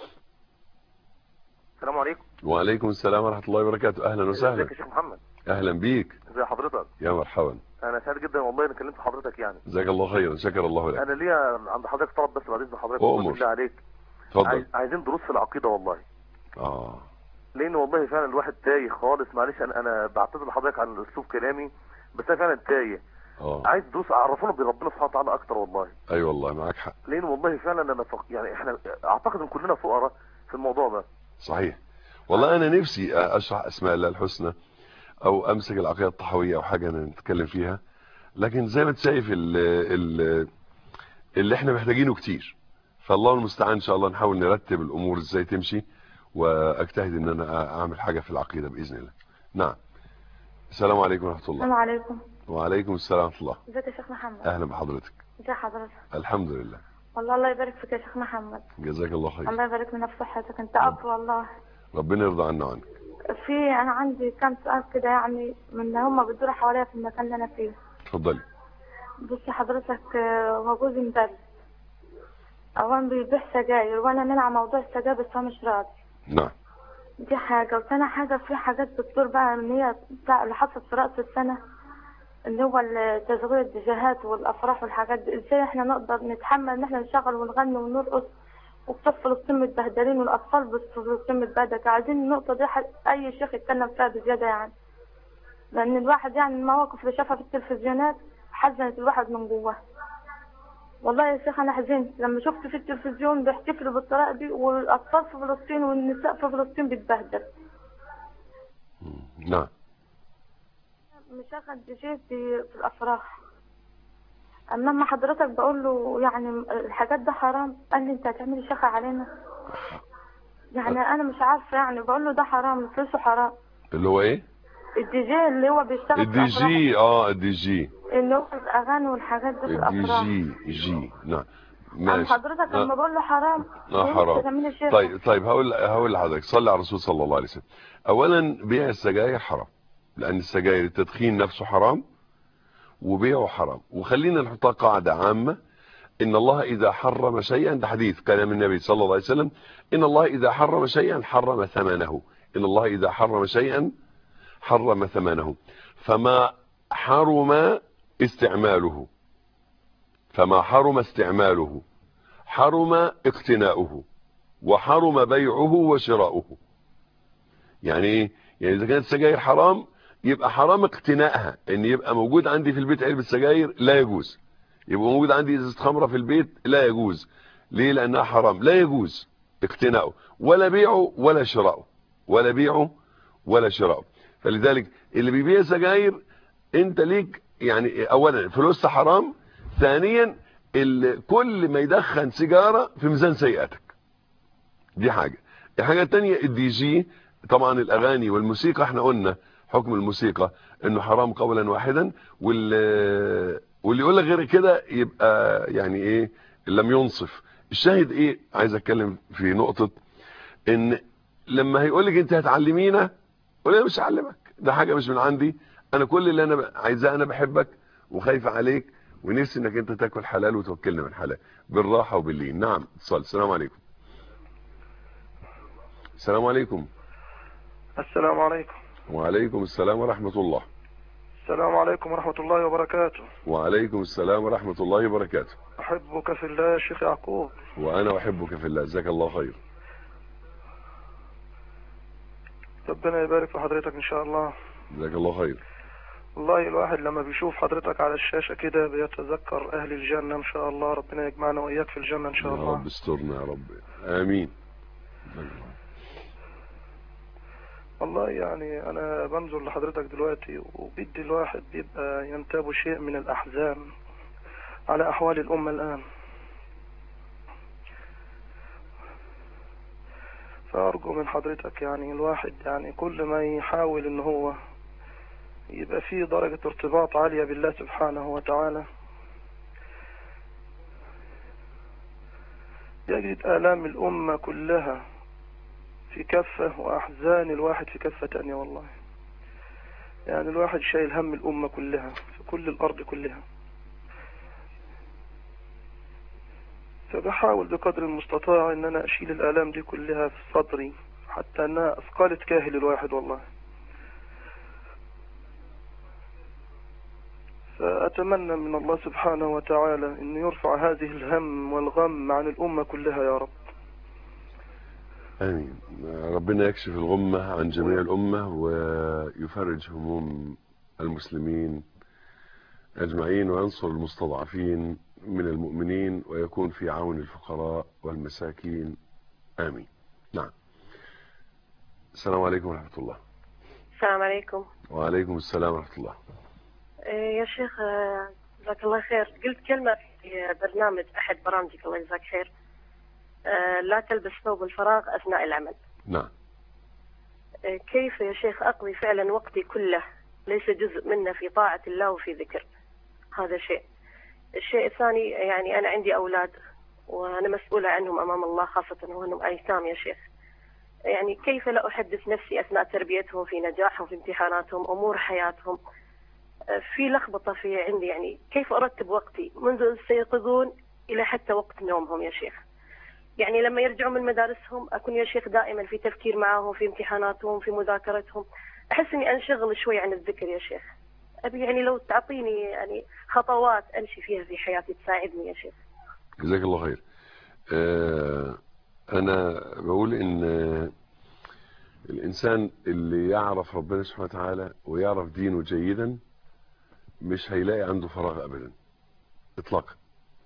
السلام عليكم وعليكم السلام ورحمة الله وبركاته أهلا وسهلا ازيك يا شيخ محمد أهلا بيك ازي حضرتك يا مرحبا انا سعيد جدا والله اني كلمت حضرتك يعني جزاك الله خيرا شكر الله لك انا ليا عند حضرتك طلب بس بعد اذن حضرتك أؤمر. بالله عليك اتفضل عايز- عايزين دروس في العقيده والله اه لان والله فعلا الواحد تايه خالص معلش انا انا بعتذر لحضرتك عن اسلوب كلامي بس انا فعلا تايه اه عايز دروس عرفونا بربنا سبحانه وتعالى اكتر والله اي والله معك حق لان والله فعلا انا فق... يعني احنا اعتقد ان كلنا فقراء في الموضوع ده صحيح والله انا نفسي اشرح اسماء الله الحسنى او امسك العقيده الطحويه او حاجه نتكلم فيها لكن زي ما انت شايف ال ال اللي احنا محتاجينه كتير فالله المستعان ان شاء الله نحاول نرتب الامور ازاي تمشي واجتهد ان انا اعمل حاجه في العقيده باذن الله نعم السلام عليكم ورحمه الله السلام عليكم وعليكم السلام ورحمه الله ازيك يا شيخ محمد اهلا بحضرتك ازي حضرتك الحمد لله والله الله يبارك فيك يا شيخ محمد جزاك الله خير الله يبارك لنا في صحتك انت اب والله ربنا يرضى عنا وعنك في انا عندي كام سؤال كده يعني من هم بيدوروا حواليا في المكان اللي انا فيه اتفضلي بصي حضرتك آه، هو جوزي مدرس اولا بيبيع سجاير وانا منع موضوع السجاير بس هو مش راضي نعم دي حاجة وتاني حاجة في حاجات بتدور بقى ان هي بتاع اللي حصلت في رأس السنة اللي هو تشغيل الديجيهات والافراح والحاجات دي ازاي احنا نقدر نتحمل ان احنا نشغل ونغني ونرقص وبتوع فلسطين متبهدلين والاطفال بس في فلسطين متبهدلة عايزين النقطة دي حد- اي شيخ يتكلم فيها بزيادة يعني لان الواحد يعني المواقف اللي شافها في التلفزيونات حزنت الواحد من جواه والله يا شيخ انا حزنت لما شفت في التلفزيون بيحتفلوا بالطريقه دي والاطفال في فلسطين والنساء في فلسطين بتبهدل نعم مشغل دي جي في في الافراح اما لما حضرتك بقول له يعني الحاجات ده حرام قال لي انت هتعملي شيخة علينا يعني انا مش عارفه يعني بقول له ده حرام فلوسه حرام اللي هو ايه الدي جي اللي هو بيشتغل في الدي الافراح جي اه الدي جي اللي هو الاغاني والحاجات دي في الدي الافراح جي جي نعم أما ماشي حضرتك آه. لما بقول له حرام اه يقول حرام أنت تعملي شيخة. طيب طيب هقول هقول لحضرتك صلي على الرسول صلى الله عليه وسلم اولا بيع السجاير حرام لان السجاير التدخين نفسه حرام وبيعه حرام وخلينا نحطها قاعده عامه ان الله اذا حرم شيئا ده حديث كلام النبي صلى الله عليه وسلم ان الله اذا حرم شيئا حرم ثمنه ان الله اذا حرم شيئا حرم ثمنه فما حرم استعماله فما حرم استعماله حرم اقتناؤه وحرم بيعه وشراؤه يعني ايه يعني اذا كانت السجاير حرام يبقى حرام اقتنائها ان يبقى موجود عندي في البيت علبة سجاير لا يجوز يبقى موجود عندي ازازه خمره في البيت لا يجوز ليه لانها حرام لا يجوز اقتناؤه ولا بيعه ولا شراؤه ولا بيعه ولا شراؤه فلذلك اللي بيبيع سجاير انت ليك يعني اولا فلوسها حرام ثانيا ال- كل ما يدخن سيجاره في ميزان سيئاتك دي حاجه الحاجه الثانيه الدي جي طبعا الاغاني والموسيقى احنا قلنا حكم الموسيقى انه حرام قولا واحدا وال واللي يقول لك غير كده يبقى يعني ايه لم ينصف الشاهد ايه عايز اتكلم في نقطه ان لما هيقول لك انت هتعلمينا قول انا مش هعلمك ده حاجه مش من عندي انا كل اللي انا عايزاه انا بحبك وخايف عليك ونفسي انك انت تاكل حلال وتوكلنا من حلال بالراحه وباللين نعم اتصال السلام عليكم السلام عليكم السلام عليكم وعليكم السلام ورحمه الله السلام عليكم ورحمة الله وبركاته وعليكم السلام ورحمه الله وبركاته أحبك في الله يا شيخ يعقوب وانا احبك في الله جزاك الله خير ربنا يبارك في حضرتك إن شاء الله جزاك الله خير والله الواحد لما بيشوف حضرتك على الشاشة كده بيتذكر أهل الجنة إن شاء الله ربنا يجمعنا وإياك في الجنة إن شاء يا الله رب استرنا يا رب امين والله يعني أنا بنظر لحضرتك دلوقتي وبدي الواحد بيبقى ينتاب شيء من الأحزان على أحوال الأمة الآن فأرجو من حضرتك يعني الواحد يعني كل ما يحاول إن هو يبقى فيه درجة ارتباط عالية بالله سبحانه وتعالى يجد آلام الأمة كلها في كفة وأحزان الواحد في كفة تانية والله يعني الواحد شايل هم الأمة كلها في كل الأرض كلها فبحاول بقدر المستطاع ان انا اشيل الالام دي كلها في صدري حتى انها اثقلت كاهل الواحد والله فاتمنى من الله سبحانه وتعالى ان يرفع هذه الهم والغم عن الامة كلها يا رب آمين ربنا يكشف الغمة عن جميع الأمة ويفرج هموم المسلمين أجمعين وينصر المستضعفين من المؤمنين ويكون في عون الفقراء والمساكين آمين نعم السلام عليكم ورحمة الله السلام عليكم وعليكم السلام ورحمة الله إيه يا شيخ آه، جزاك الله خير قلت كلمة في برنامج أحد برامجك الله يجزاك خير آه، لا تلبس ثوب الفراغ أثناء العمل نعم آه، كيف يا شيخ أقضي فعلا وقتي كله ليس جزء منه في طاعة الله وفي ذكر هذا شيء الشيء الثاني يعني أنا عندي أولاد وأنا مسؤولة عنهم أمام الله خاصة وأنهم أيتام يا شيخ يعني كيف لا أحدث نفسي أثناء تربيتهم في نجاحهم في امتحاناتهم أمور حياتهم آه، في لخبطة في عندي يعني كيف أرتب وقتي منذ يستيقظون إلى حتى وقت نومهم يا شيخ يعني لما يرجعون من مدارسهم أكون يا شيخ دائما في تفكير معهم في امتحاناتهم في مذاكرتهم أحس إني أنشغل شوي عن الذكر يا شيخ أبي يعني لو تعطيني يعني خطوات أمشي فيها في حياتي تساعدني يا شيخ جزاك الله خير آه، أنا بقول إن آه، الإنسان اللي يعرف ربنا سبحانه وتعالى ويعرف دينه جيدا مش هيلاقي عنده فراغ أبدا إطلاقا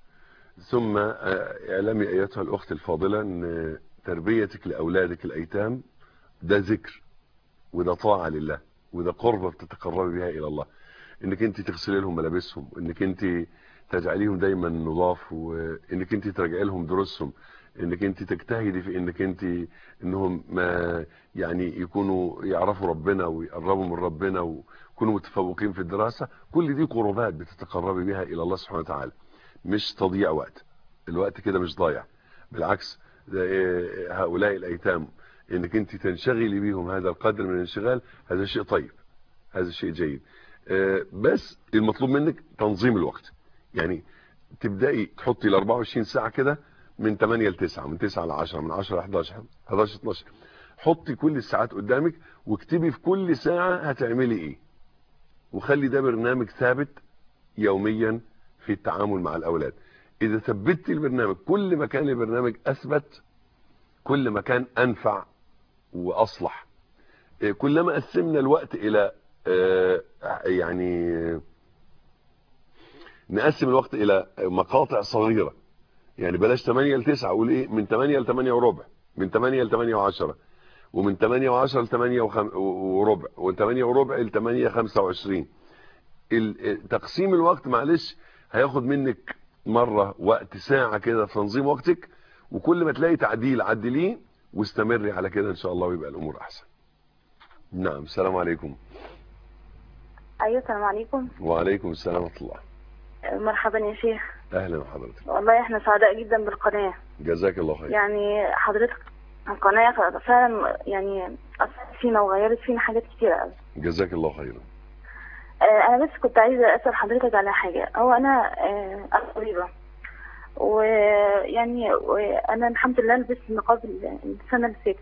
ثم آه، اعلمي أيتها الأخت الفاضلة أن تربيتك لأولادك الأيتام ده ذكر وده طاعة لله وده قربة بتتقربي بها إلى الله انك انت تغسلي لهم ملابسهم وانك انت تجعليهم دايما نظاف وانك انت تراجعي لهم دروسهم انك انت تجتهدي في انك انت انهم ما يعني يكونوا يعرفوا ربنا ويقربوا من ربنا ويكونوا متفوقين في الدراسة كل دي قربات بتتقربي بها الى الله سبحانه وتعالى مش تضييع وقت الوقت كده مش ضايع بالعكس ده إيه هؤلاء الايتام انك انت تنشغلي بيهم هذا القدر من الانشغال هذا شيء طيب هذا شيء جيد آه، بس المطلوب منك تنظيم الوقت يعني تبدأي تحطي ال 24 ساعة كده من 8 ل 9 من 9 ل 10 من 10 ل 11 11 12 حطي كل الساعات قدامك واكتبي في كل ساعة هتعملي ايه وخلي ده برنامج ثابت يوميا في التعامل مع الاولاد اذا ثبتي البرنامج كل ما كان البرنامج اثبت كل ما كان انفع واصلح آه، كلما قسمنا الوقت الى آه، يعني نقسم الوقت الى مقاطع صغيرة يعني بلاش 8 ل 9 اقول ايه من 8 ل 8 وربع من 8 ل 8 و10 ومن 8 و10 ل 8 وخم- وربع ومن 8 وربع ل 8 25 ال- تقسيم الوقت معلش هياخد منك مرة وقت ساعة كده في تنظيم وقتك وكل ما تلاقي تعديل عدليه واستمري على كده ان شاء الله ويبقى الامور احسن نعم السلام عليكم ايوه السلام عليكم وعليكم السلام ورحمة الله مرحبا يا شيخ اهلا بحضرتك والله احنا سعداء جدا بالقناه جزاك الله خير يعني حضرتك القناه فعلا يعني اثرت فينا وغيرت فينا حاجات كتيره قوي جزاك الله خيرا آه، انا بس كنت عايزه اسال حضرتك على حاجه هو انا آه، انا طبيبه ويعني انا الحمد لله لبست النقاب السنه اللي فاتت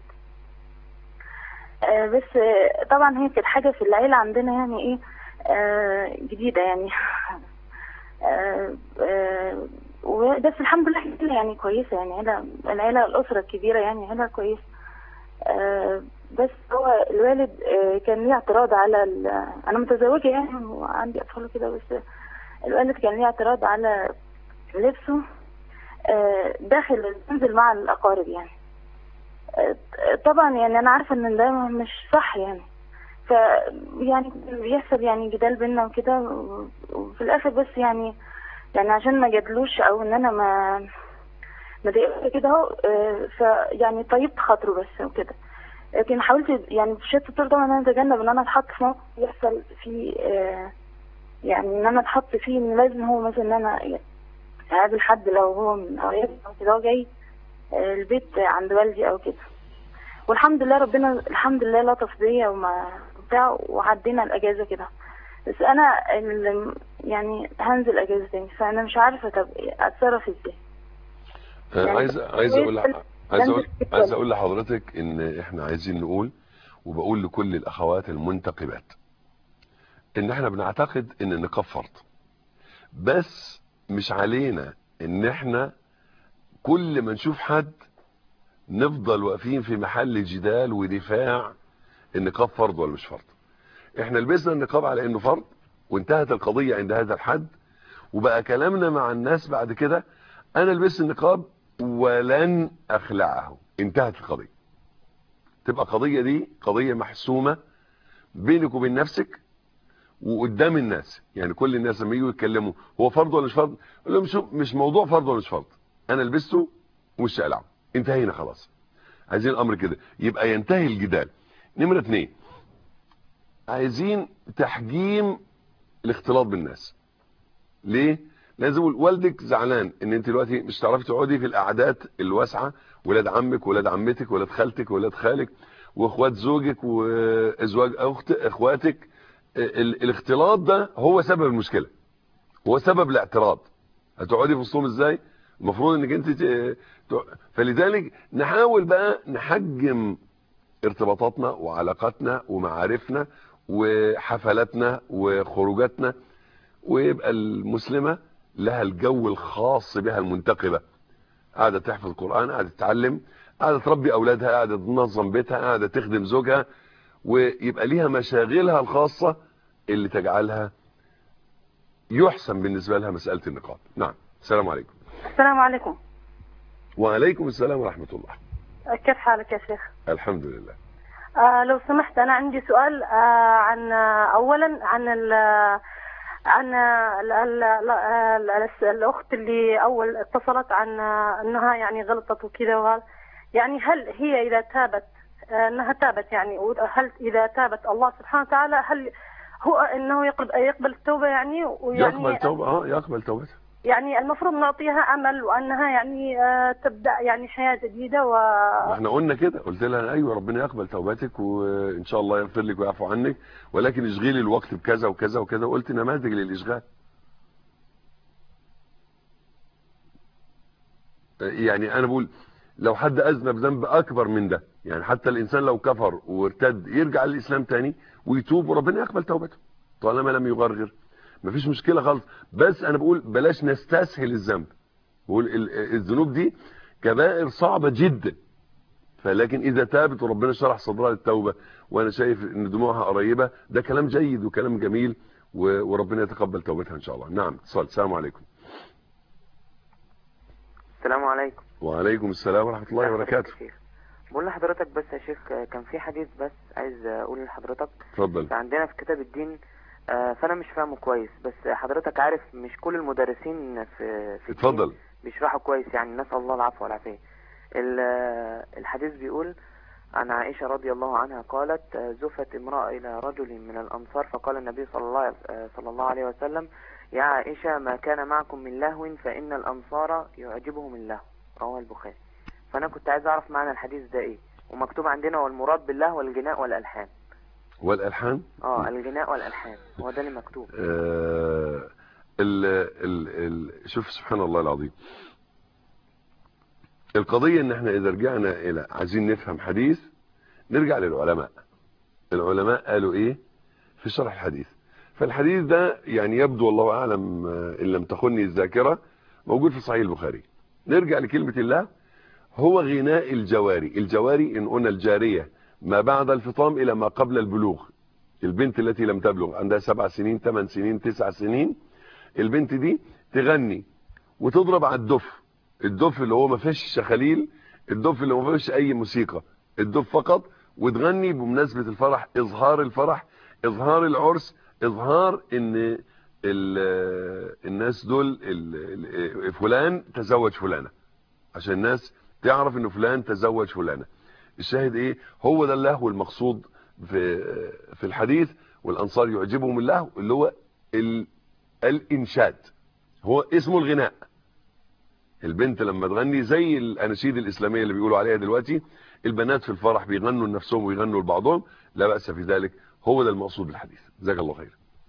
آه، بس آه، طبعا هي كانت حاجه في العيله عندنا يعني ايه آه، جديده يعني آه، آه، وبس الحمد لله احنا يعني كويسه يعني عيله العيله الاسره الكبيره يعني عيله كويسه آه، بس هو الوالد آه، كان ليه اعتراض على ال... انا متزوجه يعني وعندي اطفال كده بس الوالد كان ليه اعتراض على لبسه آه، داخل المنزل مع الاقارب يعني آه، طبعا يعني انا عارفه ان ده مش صح يعني ف يعني بيحصل يعني جدال بينا وكده و- وفي الاخر بس يعني يعني عشان ما جادلوش او ان انا ما ما ضايقته كده اهو آه، فيعني طيبت خاطره بس وكده لكن حاولت يعني بشتى الطرق طبعا ان انا اتجنب ان انا اتحط في موقف يحصل فيه آه، يعني ان انا اتحط فيه ان لازم هو مثلا ان انا اقابل حد لو هو من قرايبي او كده هو جاي آه، البيت عند والدي او كده والحمد لله ربنا الحمد لله لطف بيا وما بتاع وعدينا الاجازه كده بس انا ال- يعني هنزل اجازتين فانا مش عارفه طب اتصرف ازاي آه، يعني عايز عايز اقول بنزل- عايز اقول بنزل عايز اقول لحضرتك ان احنا عايزين نقول وبقول لكل الاخوات المنتقبات ان احنا بنعتقد ان النقاب فرض بس مش علينا ان احنا كل ما نشوف حد نفضل واقفين في محل جدال ودفاع النقاب فرض ولا مش فرض احنا لبسنا النقاب على انه فرض وانتهت القضية عند هذا الحد وبقى كلامنا مع الناس بعد كده انا لبست النقاب ولن اخلعه انتهت القضية تبقى قضية دي قضية محسومة بينك وبين نفسك وقدام الناس يعني كل الناس لما يجوا يتكلموا هو فرض ولا مش فرض اقول لهم شوف مش موضوع فرض ولا مش فرض انا لبسته ومش هقلعه انتهينا خلاص عايزين الامر كده يبقى ينتهي الجدال نمرة اتنين عايزين تحجيم الاختلاط بالناس ليه لازم اقول والدك زعلان ان انت دلوقتي مش تعرفي تقعدي في القعدات الواسعه ولاد عمك ولاد عمتك ولاد خالتك ولاد خالك واخوات زوجك وازواج اخت اخواتك ال- الاختلاط ده هو سبب المشكله هو سبب الاعتراض هتقعدي في وسطهم ازاي المفروض انك انت ت- ت- فلذلك نحاول بقى نحجم ارتباطاتنا وعلاقاتنا ومعارفنا وحفلاتنا وخروجاتنا ويبقى المسلمة لها الجو الخاص بها المنتقبة قاعدة تحفظ القرآن قاعدة تتعلم قاعدة تربي أولادها قاعدة تنظم بيتها قاعدة تخدم زوجها ويبقى ليها مشاغلها الخاصة اللي تجعلها يحسن بالنسبة لها مسألة النقاب نعم السلام عليكم السلام عليكم وعليكم السلام ورحمة الله كيف حالك يا شيخ الحمد لله آه لو سمحت أنا عندي سؤال آه عن آه أولا عن ال عن ال ال ال ال الأخت اللي أول اتصلت عن آه أنها يعني غلطت وكذا وهذا يعني هل هي إذا تابت آه أنها تابت يعني هل إذا تابت الله سبحانه وتعالى هل هو أنه يقبل يقبل التوبة يعني ويعني يقبل توبة اه يقبل توبته يعني المفروض نعطيها أمل وأنها يعني آه تبدأ يعني حياة جديدة و ما احنا قلنا كده قلت لها ايوه ربنا يقبل توبتك وان شاء الله يغفر لك ويعفو عنك ولكن اشغلي الوقت بكذا وكذا وكذا وقلت نماذج للاشغال يعني انا بقول لو حد اذنب ذنب اكبر من ده يعني حتى الانسان لو كفر وارتد يرجع للاسلام تاني ويتوب وربنا يقبل توبته طالما لم يغرغر مفيش مشكله خالص بس انا بقول بلاش نستسهل الذنب بقول ال- الذنوب دي كبائر صعبه جدا فلكن اذا تابت وربنا شرح صدرها للتوبه وانا شايف ان دموعها قريبه ده كلام جيد وكلام جميل و- وربنا يتقبل توبتها ان شاء الله نعم اتصال السلام عليكم السلام عليكم وعليكم السلام ورحمه الله وبركاته بقول لحضرتك بس يا شيخ آه، كان في حديث بس عايز اقول لحضرتك اتفضل عندنا في كتاب الدين آه، فانا مش فاهمه كويس بس حضرتك عارف مش كل المدرسين في في الدين اتفضل بيشرحوا كويس يعني نسأل الله العفو والعافية ال- آه، الحديث بيقول عن عائشة رضي الله عنها قالت آه، زفت امرأة إلى رجل من الأنصار فقال النبي صلى الله آه، صلى الله عليه وسلم يا عائشة ما كان معكم من لهو فإن الأنصار يعجبهم اللهو رواه البخاري فأنا كنت عايز أعرف معنى الحديث ده إيه ومكتوب عندنا والمراد باللهو الغناء والألحان والالحان اه الغناء والألحان هو ده اللي مكتوب آه ال ال ال شوف سبحان الله العظيم القضية ان احنا اذا رجعنا الى عايزين نفهم حديث نرجع للعلماء العلماء قالوا ايه في شرح الحديث فالحديث ده يعني يبدو والله اعلم آه، ان لم تخني الذاكرة موجود في صحيح البخاري نرجع لكلمة الله هو غناء الجواري الجواري ان قلنا الجارية ما بعد الفطام الى ما قبل البلوغ البنت التي لم تبلغ عندها سبع سنين ثمان سنين تسع سنين البنت دي تغني وتضرب على الدف الدف اللي هو ما فيهش شخاليل الدف اللي ما فيهش اي موسيقى الدف فقط وتغني بمناسبة الفرح اظهار الفرح اظهار العرس اظهار ان ال- الناس دول ال- ال- فلان تزوج فلانة عشان الناس تعرف ان فلان تزوج فلانة الشاهد ايه هو ده اللهو المقصود في في الحديث والانصار يعجبهم اللهو اللي هو ال الانشاد هو اسمه الغناء البنت لما تغني زي الاناشيد الاسلاميه اللي بيقولوا عليها دلوقتي البنات في الفرح بيغنوا لنفسهم ويغنوا لبعضهم لا باس في ذلك هو ده المقصود بالحديث جزاك الله خير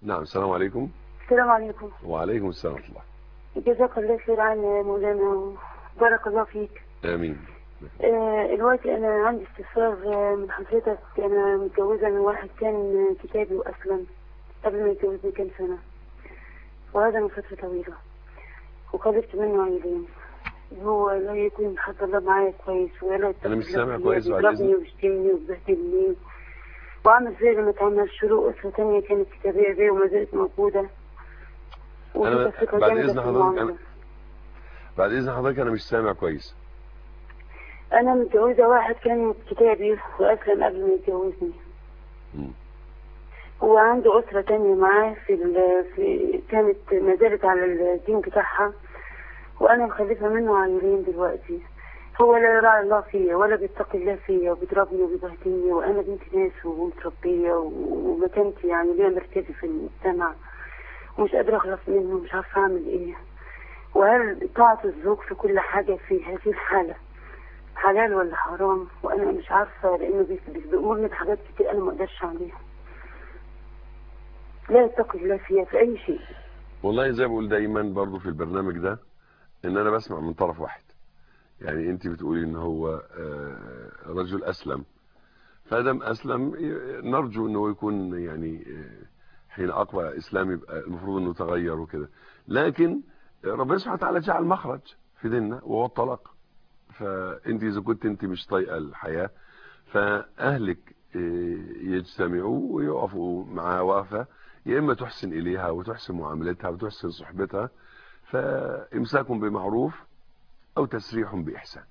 نعم السلام عليكم السلام عليكم وعليكم السلام ورحمة الله جزاك الله خير عن مولانا بارك الله فيك آمين آه، دلوقتي انا عندي استفسار آه، من حضرتك انا متجوزه من واحد كان آه، كتابي واسلم قبل ما يتجوزني كام سنه وهذا من فتره طويله وخلفت منه عيلين هو لا يكون حتى الله معايا كويس ولا أنا مش سامع يتقبل كويس بعد بيضربني إذنك. ويشتمني ويبهدلني وعمل زي لما اتعمل شروق أسرة تانية كانت كتابية زي وما زالت موجودة أنا وفي تفرقة بعد جامدة إذن في حضرتك المعاملة. أنا بعد إذن حضرتك أنا مش سامع كويس أنا متجوزة واحد كان كتابي وأسلم قبل ما يتجوزني مم. هو عنده أسرة تانية معاه في, ال- في كانت ما زالت على الدين بتاعها وأنا مخلفة منه عيلين دلوقتي هو لا يراعي الله فيا ولا بيتقي الله فيا وبيضربني وبيبهدلني وأنا بنت ناس ومتربية ومكانتي يعني ليا مركزي في المجتمع ومش قادرة أخلص منه ومش عارفة أعمل إيه وهل طاعة الزوج في كل حاجة في هذه الحالة حلال ولا حرام وأنا مش عارفة لأنه بي- بي- بيأمرني بحاجات كتير أنا ما أقدرش عليها لا يتقي الله فيها في أي شيء والله زي ما بقول دايما برضو في البرنامج ده ان انا بسمع من طرف واحد يعني انت بتقولي ان هو آه، رجل اسلم فادم اسلم ي- نرجو انه يكون يعني آه، حين اقوى اسلام يبقى المفروض انه تغير وكده لكن ربنا سبحانه وتعالى جعل مخرج في ديننا وهو الطلاق فانت اذا كنت انت مش طايقه الحياه فاهلك آه، يجتمعوا ويقفوا معاها وقفه يا اما تحسن اليها وتحسن معاملتها وتحسن صحبتها فامساك بمعروف او تسريح باحسان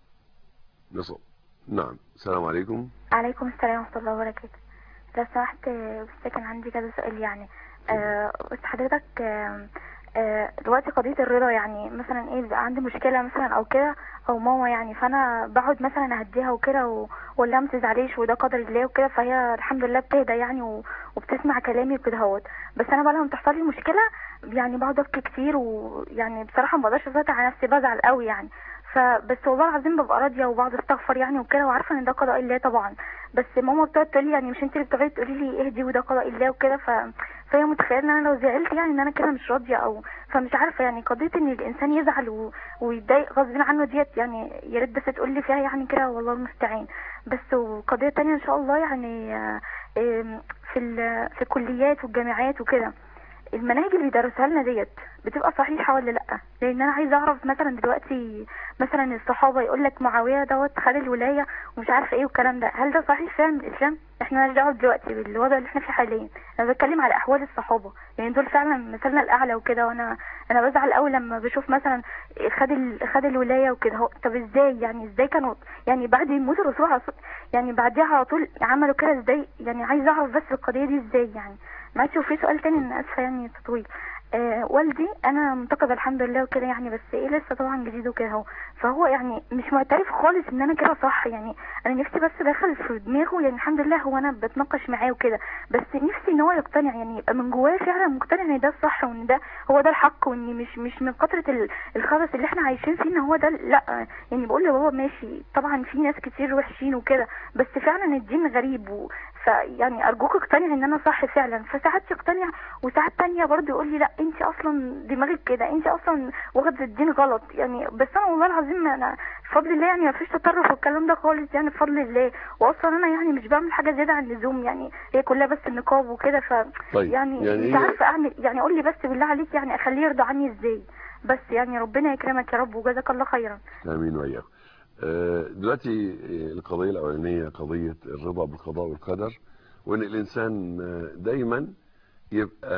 نصب نعم السلام عليكم عليكم السلام ورحمة الله وبركاته لو سمحت آه، بس كان عندي كذا سؤال يعني آه، بس حضرتك آه، آه، دلوقتي قضية الرضا يعني مثلا ايه بيبقى عندي مشكلة مثلا او كده او ماما يعني فانا بقعد مثلا اهديها وكده و- واقول لها ما تزعليش وده قدر الله وكده فهي الحمد لله بتهدى يعني و- وبتسمع كلامي وكده اهوت بس انا بقى لما بتحصل لي مشكلة يعني بقعد ابكي كتير ويعني بصراحة ما بقدرش اسيطر على نفسي بزعل قوي يعني فبس والله العظيم ببقى راضيه وبقعد استغفر يعني وكده وعارفه ان ده قضاء الله طبعا بس ماما بتقعد تقول لي يعني مش انت اللي بتقعدي تقولي لي اهدي وده قضاء الله وكده ف... فهي متخيله ان انا لو زعلت يعني ان انا كده مش راضيه او فمش عارفه يعني قضيه ان الانسان يزعل و... ويتضايق غصب عنه ديت يعني يا ريت بس تقول لي فيها يعني كده والله المستعان بس وقضيه تانية ان شاء الله يعني آه، آم، في ال... في الكليات والجامعات وكده المناهج اللي بيدرسوها لنا ديت بتبقى صحيحة ولا لأ لأن أنا عايزة أعرف مثلا دلوقتي مثلا الصحابة يقول لك معاوية دوت خد الولاية ومش عارفة إيه والكلام ده هل ده صحيح فعلا من الإسلام؟ إحنا مالناش دعوة دلوقتي بالوضع اللي إحنا فيه حاليا أنا بتكلم على أحوال الصحابة يعني دول فعلا مثلنا الأعلى وكده وأنا أنا بزعل قوي لما بشوف مثلا خد ال... خد الولاية وكده هو طب إزاي يعني إزاي كانوا يعني بعد موت الرسول على طول- يعني بعدها على طول عملوا كده إزاي يعني عايزة أعرف بس القضية دي إزاي يعني معلش وفي سؤال تاني انا اسفه يعني تطويل آه والدي انا منتقبه الحمد لله وكده يعني بس ايه لسه طبعا جديد وكده اهو فهو يعني مش معترف خالص ان انا كده صح يعني انا نفسي بس دخل في دماغه يعني الحمد لله هو انا بتناقش معاه وكده بس نفسي ان هو يقتنع يعني يبقى من جواه فعلا مقتنع ان ده الصح وان ده هو ده الحق وان مش مش من كتره ال- الخبث اللي احنا عايشين فيه ان هو ده ال- لا يعني بقول له بابا ماشي طبعا في ناس كتير وحشين وكده بس فعلا الدين غريب و... فيعني ارجوك اقتنع ان انا صح فعلا فساعات يقتنع وساعات تانية برضه يقول لي لا انت اصلا دماغك كده انت اصلا واخده الدين غلط يعني بس انا والله العظيم انا بفضل الله يعني ما فيش تطرف والكلام ده خالص يعني بفضل الله واصلا انا يعني مش بعمل حاجه زياده عن اللزوم يعني هي كلها بس النقاب وكده ف طيب، يعني, يعني مش هي- عارفه اعمل يعني قول لي بس بالله عليك يعني اخليه يرضى عني ازاي بس يعني ربنا يكرمك يا رب وجزاك الله خيرا امين واياكم آه، دلوقتي آه، القضيه الاولانيه قضيه الرضا بالقضاء والقدر وان الانسان آه، دايما يبقى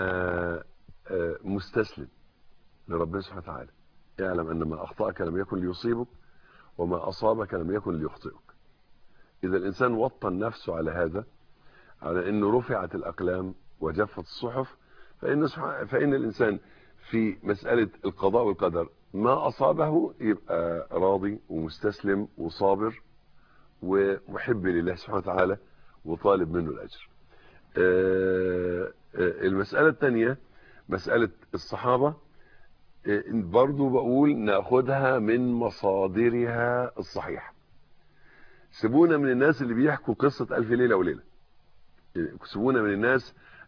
آه، مستسلم لربنا سبحانه وتعالى اعلم ان ما اخطاك لم يكن ليصيبك وما اصابك لم يكن ليخطئك اذا الانسان وطن نفسه على هذا على انه رفعت الاقلام وجفت الصحف فان سبحان- فان الانسان في مساله القضاء والقدر ما اصابه يبقى راضي ومستسلم وصابر ومحب لله سبحانه وتعالى وطالب منه الاجر آه، آه، المساله الثانيه مساله الصحابه آه، برضو بقول ناخدها من مصادرها الصحيحه سيبونا من الناس اللي بيحكوا قصه الف ليله وليله سيبونا من الناس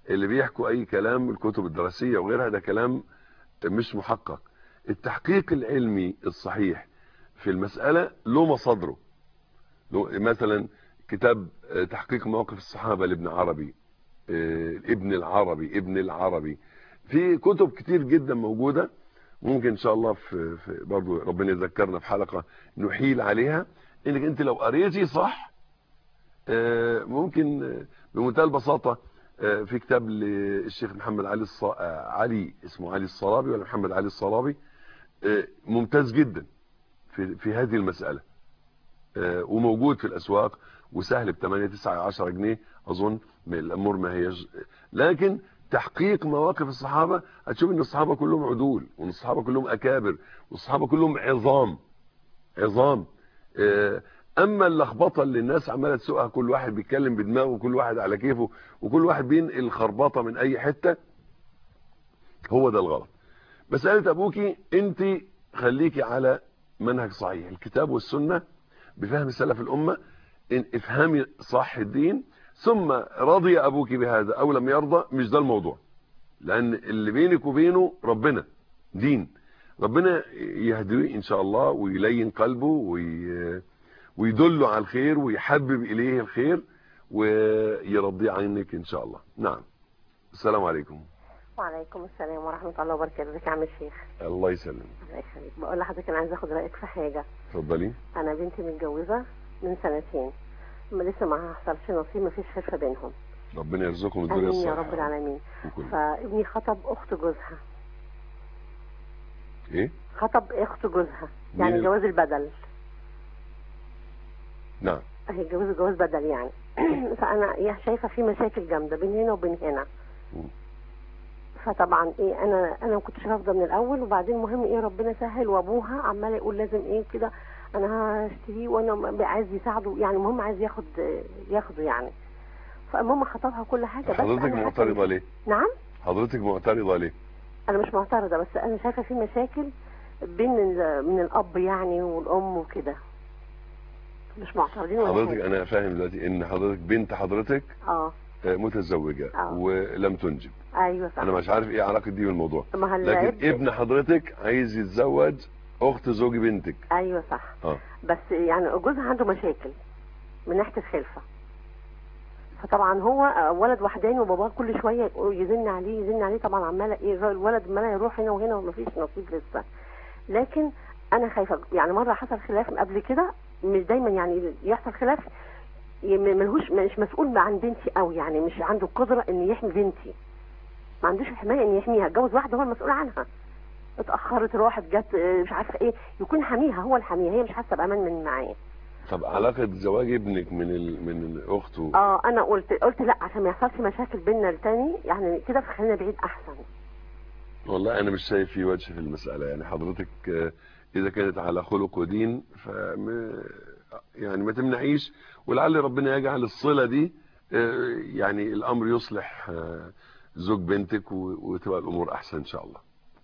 اللي بيحكوا اي كلام الكتب الدراسية وغيرها ده كلام مش محقق التحقيق العلمي الصحيح في المسألة له مصادره له مثلا كتاب آه، تحقيق مواقف الصحابة لابن عربي آه، ابن العربي ابن العربي في كتب كتير جدا موجودة ممكن ان شاء الله في, في برضو ربنا يذكرنا في حلقة نحيل عليها انك انت لو قريتي صح آه، ممكن آه، بمنتهى البساطة آه، في كتاب للشيخ محمد علي الص... آه، علي اسمه علي الصلابي ولا محمد علي الصلابي آه، ممتاز جدا في في هذه المسألة آه، وموجود في الأسواق وسهل ب 8 9 10 جنيه أظن من الأمور ما هيش لكن تحقيق مواقف الصحابة هتشوف ان الصحابة كلهم عدول وان الصحابة كلهم أكابر والصحابة كلهم عظام عظام آه، اما اللخبطه اللي الناس عماله تسوقها كل واحد بيتكلم بدماغه وكل واحد على كيفه وكل واحد بينقل خربطه من اي حته هو ده الغلط مساله ابوكي انت خليكي على منهج صحيح الكتاب والسنه بفهم سلف الامه ان افهمي صح الدين ثم رضي ابوك بهذا او لم يرضى مش ده الموضوع لان اللي بينك وبينه ربنا دين ربنا يهديه ان شاء الله ويلين قلبه وي... ويدله على الخير ويحبب اليه الخير ويرضيه عنك ان شاء الله نعم السلام عليكم وعليكم السلام ورحمة الله وبركاته ازيك يا عم الشيخ الله يسلم الله يخليك بقول لحضرتك انا عايزه اخد رايك في حاجه اتفضلي انا بنتي متجوزه من سنتين ما لسه ما حصلش نصيب ما فيش خلفه بينهم ربنا يرزقكم الدنيا امين يا الصالحه رب العالمين وكل- فابني خطب اخت جوزها ايه خطب اخت جوزها مين يعني ال- جواز البدل نعم هي جواز جواز بدل يعني فانا يا شايفه في مشاكل جامده بين هنا وبين هنا فطبعا ايه انا انا ما كنتش رافضه من الاول وبعدين المهم ايه ربنا سهل وابوها عمال يقول لازم ايه كده انا هشتريه وانا م- عايز يساعده يعني المهم عايز ياخد ياخده يعني فالمهم خطبها كل حاجه بس حضرتك أنا حاسة معترضه إن- ليه نعم حضرتك معترضه ليه انا مش معترضه بس انا شايفه في مشاكل بين ال- من الاب يعني والام وكده مش معترضين ولا حضرتك حاجة. انا فاهم دلوقتي ان حضرتك بنت حضرتك اه آه، متزوجه آه. ولم تنجب ايوه صح انا مش عارف ايه علاقه دي بالموضوع ما هل- لكن ابن حضرتك عايز يتزوج اخت زوج بنتك ايوه صح اه بس يعني جوزها عنده مشاكل من ناحيه الخلفه فطبعا هو ولد وحداني وباباه كل شويه يقول- يزن عليه يزن عليه طبعا عماله ايه الولد عماله يروح هنا وهنا ومفيش نصيب لسه لكن انا خايفه يعني مره حصل خلاف قبل كده مش دايما يعني يحصل خلاف ي- م- ملهوش مش مسؤول عن بنتي قوي يعني مش عنده القدره ان يحمي بنتي ما عندوش الحمايه ان يحميها اتجوز واحده هو المسؤول عنها اتاخرت راحت جت اه، مش عارفه ايه يكون حاميها هو الحاميها هي مش حاسه بامان من معاه طب علاقه زواج ابنك من ال... من اخته اه انا قلت قلت لا عشان ما يحصلش مشاكل بيننا التاني يعني كده خلينا بعيد احسن والله انا مش شايف في وجه في المساله يعني حضرتك آه، اذا كانت على خلق ودين ف يعني ما تمنعيش ولعل ربنا يجعل الصله دي آه، يعني الامر يصلح آه، زوج بنتك و- وتبقى الامور احسن ان شاء الله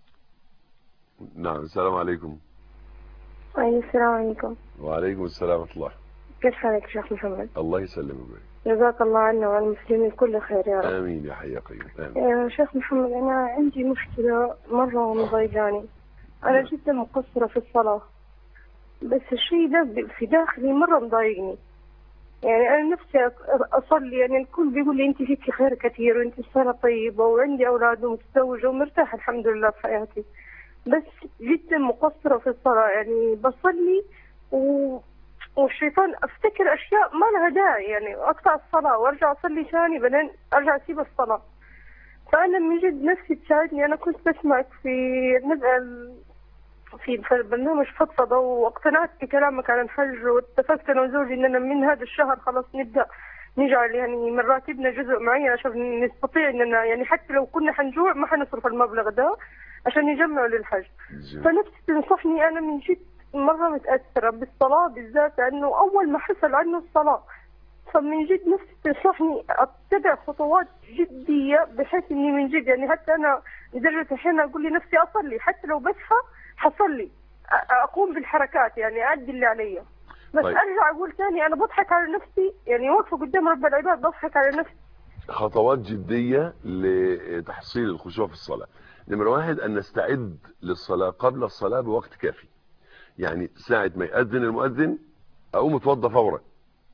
نعم السلام عليكم أي السلام عليكم وعليكم السلام ورحمه الله كيف حالك شيخ محمد الله يسلمك ويبارك. جزاك الله عنا وعن المسلمين كل خير يا رب امين يا حي يا قيوم امين يا شيخ محمد أنا عندي مشكلة مرة مضايقاني أنا جدا مقصرة في الصلاة بس الشيء ده في داخلي مرة مضايقني يعني أنا نفسي أ- أصلي يعني الكل بيقول لي أنت فيك خير كثير وأنت الصلاة طيبة وعندي أولاد ومتزوجة ومرتاحة الحمد لله في حياتي بس جدا مقصرة في الصلاة يعني بصلي و... والشيطان افتكر اشياء ما لها داعي يعني اقطع الصلاه وارجع اصلي ثاني بعدين ارجع اسيب الصلاه فانا من جد نفسي تساعدني انا كنت بسمعك في نبقى في في برنامج فضفضه واقتنعت بكلامك عن الحج واتفقت انا وزوجي اننا من هذا الشهر خلاص نبدا نجعل يعني من راتبنا جزء معين عشان نستطيع اننا يعني حتى لو كنا حنجوع ما حنصرف المبلغ ده عشان نجمعه للحج فنفسي تنصحني انا من جد مرة متأثرة بالصلاة بالذات لأنه أول ما حصل عنه الصلاة فمن جد نفسي تنصحني أتبع خطوات جدية بحيث إني من جد يعني حتى أنا لدرجة الحين أقول لنفسي أصلي حتى لو بصحى حصلي أ- أقوم بالحركات يعني أدي اللي علي بس طيب. أرجع أقول ثاني أنا بضحك على نفسي يعني واقفة قدام رب العباد بضحك على نفسي خطوات جدية لتحصيل الخشوع في الصلاة نمرة واحد أن نستعد للصلاة قبل الصلاة بوقت كافي يعني ساعة ما يأذن المؤذن أقوم أتوضى فورا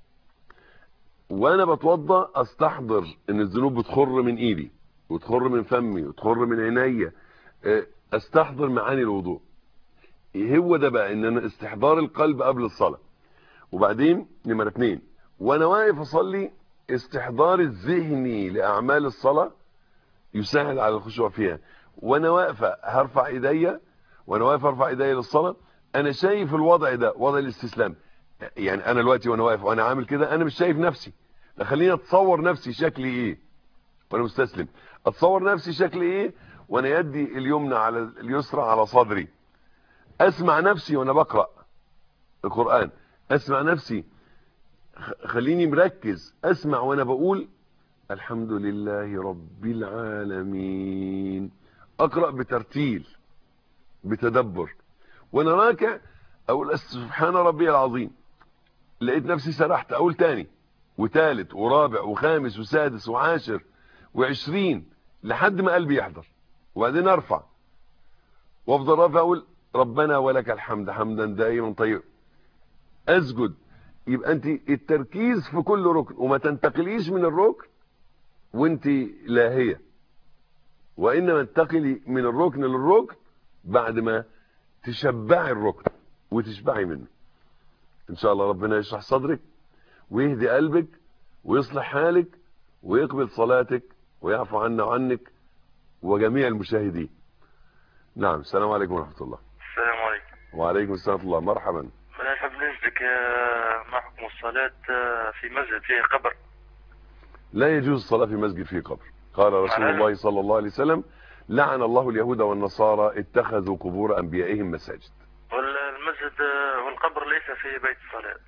وأنا بتوضى أستحضر أن الذنوب بتخر من إيدي وتخر من فمي وتخر من عينيا أستحضر معاني الوضوء هو ده بقى ان انا استحضار القلب قبل الصلاة وبعدين نمرة اتنين وانا واقف اصلي استحضار الذهني لاعمال الصلاة يساعد على الخشوع فيها وانا واقفة هرفع ايديا وانا واقف ارفع ايديا للصلاة انا شايف الوضع ده وضع الاستسلام يعني انا دلوقتي وانا واقف وانا عامل كده انا مش شايف نفسي لا خليني اتصور نفسي شكلي ايه وانا مستسلم اتصور نفسي شكلي ايه وانا يدي اليمنى على اليسرى على صدري اسمع نفسي وانا بقرأ القرآن اسمع نفسي خليني مركز اسمع وانا بقول الحمد لله رب العالمين اقرأ بترتيل بتدبر وانا راكع اقول سبحان ربي العظيم لقيت نفسي سرحت اقول تاني وتالت ورابع وخامس وسادس وعاشر وعشرين لحد ما قلبي يحضر وبعدين ارفع وافضل رافع اقول ربنا ولك الحمد حمدا دائما طيب اسجد يبقى انت التركيز في كل ركن وما تنتقليش من الركن وانت لاهية وانما انتقلي من الركن للركن بعد ما تشبعي الركن وتشبعي منه ان شاء الله ربنا يشرح صدرك ويهدي قلبك ويصلح حالك ويقبل صلاتك ويعفو عنا وعنك وجميع المشاهدين نعم السلام عليكم ورحمة الله السلام عليكم وعليكم السلام ورحمة الله مرحبا أنا أحب نسألك ما حكم الصلاة في مسجد فيه قبر لا يجوز الصلاة في مسجد فيه قبر قال رسول الله صلى الله عليه وسلم لعن الله اليهود والنصارى اتخذوا قبور أنبيائهم مساجد والمسجد والقبر ليس في بيت الصلاة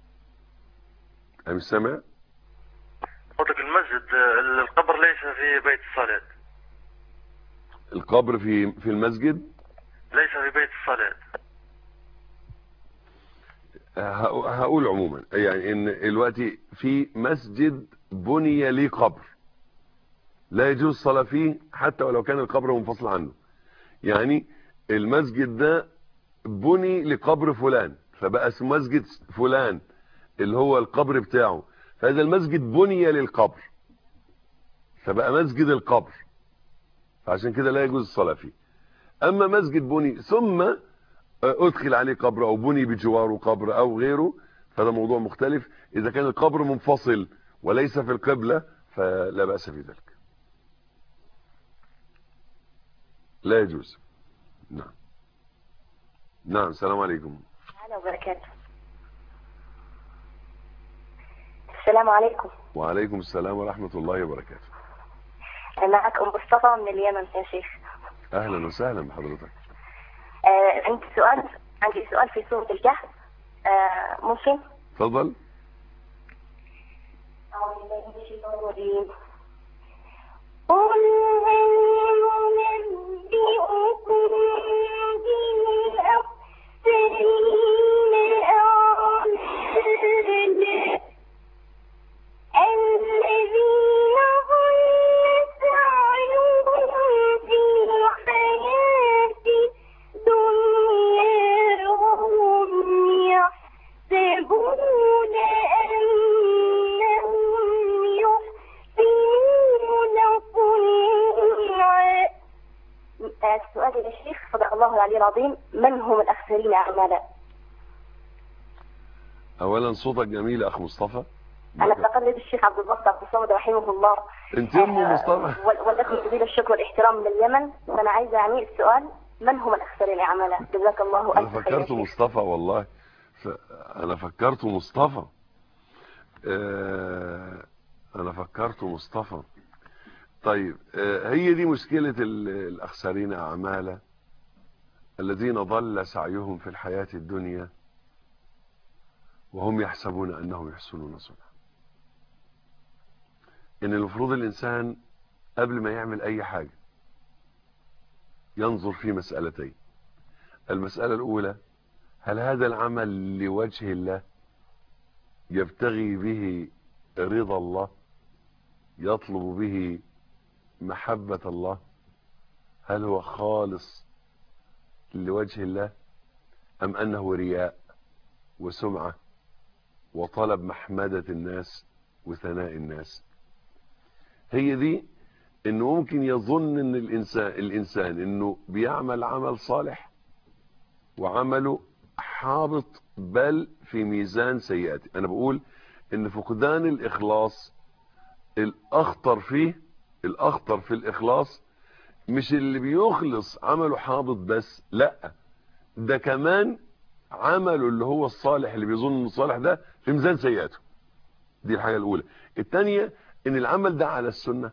أم سمع قلت لك المسجد القبر ليس في بيت الصلاة القبر في في المسجد ليس في بيت الصلاة هقول عموما يعني ان دلوقتي في مسجد بني ليه قبر لا يجوز الصلاة فيه حتى ولو كان القبر منفصل عنه يعني المسجد ده بني لقبر فلان فبقى اسمه مسجد فلان اللي هو القبر بتاعه فهذا المسجد بني للقبر فبقى مسجد القبر فعشان كده لا يجوز الصلاة فيه اما مسجد بني ثم ادخل عليه قبر او بني بجواره قبر او غيره فهذا موضوع مختلف اذا كان القبر منفصل وليس في القبلة فلا بأس في ذلك لا يجوز نعم نعم السلام عليكم تعالى وبركاته السلام عليكم وعليكم السلام ورحمة الله وبركاته معك أم مصطفى من اليمن يا شيخ أهلا وسهلا بحضرتك آه عندي سؤال عندي سؤال في سورة الكهف آه ممكن تفضل أعوذ بالله من الشيطان الرجيم قل هل ننبئكم بالأخسرين أعمالا الذين ضل سعيهم في الحياة الدنيا وهم يحسبون أنهم يحسنون صنعا السؤال يا شيخ صدق الله العلي العظيم من هم الأخسرين أعمالا اولا صوتك جميل اخ مصطفى أنا بقلد الشيخ عبد الباسط عبد الصمد رحمه الله انت ام مصطفى وال- ولكم جزيل الشكر والاحترام من اليمن فأنا عايزة يعني السؤال من هم الأخسرين أعمالا جزاك الله انا ألف خير يا فكرته شيخ. مصطفى والله ف... انا فكرته مصطفى آه... انا فكرته مصطفى طيب آه... هي دي مشكلة ال... الاخسرين اعمالا الذين ضل سعيهم في الحياة الدنيا وهم يحسبون انهم يحسنون صنعا ان المفروض الانسان قبل ما يعمل اي حاجة ينظر في مسألتين المسألة الاولى هل هذا العمل لوجه الله يبتغي به رضا الله يطلب به محبة الله هل هو خالص لوجه الله أم أنه رياء وسمعة وطلب محمدة الناس وثناء الناس هي دي انه ممكن يظن ان الانسان الانسان انه بيعمل عمل صالح وعمله حابط بل في ميزان سيئاته انا بقول ان فقدان الاخلاص الاخطر فيه الاخطر في الاخلاص مش اللي بيخلص عمله حابط بس لا ده كمان عمله اللي هو الصالح اللي بيظن انه صالح ده في ميزان سيئاته دي الحاجة الاولى الثانيه ان العمل ده على السنة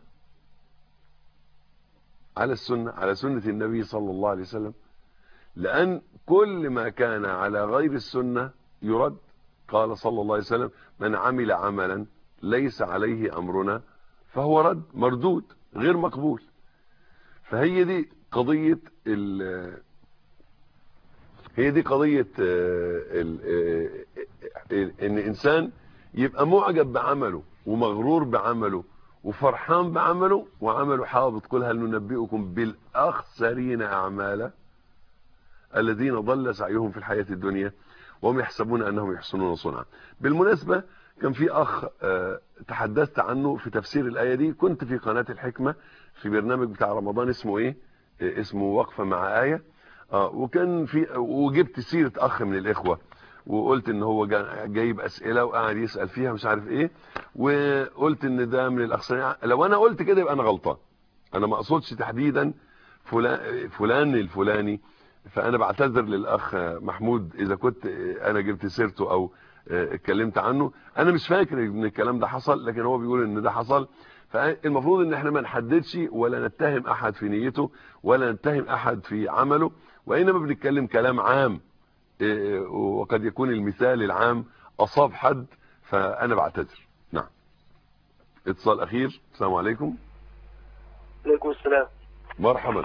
على السنة على سنة النبي صلى الله عليه وسلم لان كل ما كان على غير السنة يرد قال صلى الله عليه وسلم من عمل عملا ليس عليه امرنا فهو رد مردود غير مقبول فهي دي قضية ال هي دي قضية ال ان انسان يبقى معجب بعمله ومغرور بعمله وفرحان بعمله وعمله حابط قل هل ننبئكم بالاخسرين اعمالا الذين ضل سعيهم في الحياة الدنيا وهم يحسبون انهم يحسنون صنعا بالمناسبة كان في اخ تحدثت عنه في تفسير الايه دي كنت في قناه الحكمه في برنامج بتاع رمضان اسمه ايه اسمه وقفه مع ايه اه وكان في وجبت سيره اخ من الاخوه وقلت ان هو جايب اسئله وقاعد يسال فيها مش عارف ايه وقلت ان ده من الاخسرين لو انا قلت كده يبقى انا غلطان انا ما اقصدش تحديدا فلان فلان الفلاني فانا بعتذر للاخ محمود اذا كنت انا جبت سيرته او اتكلمت عنه انا مش فاكر ان الكلام ده حصل لكن هو بيقول ان ده حصل فالمفروض ان احنا ما نحددش ولا نتهم احد في نيته ولا نتهم احد في عمله وانما بنتكلم كلام عام وقد يكون المثال العام اصاب حد فانا بعتذر نعم اتصال اخير السلام عليكم عليكم السلام مرحبا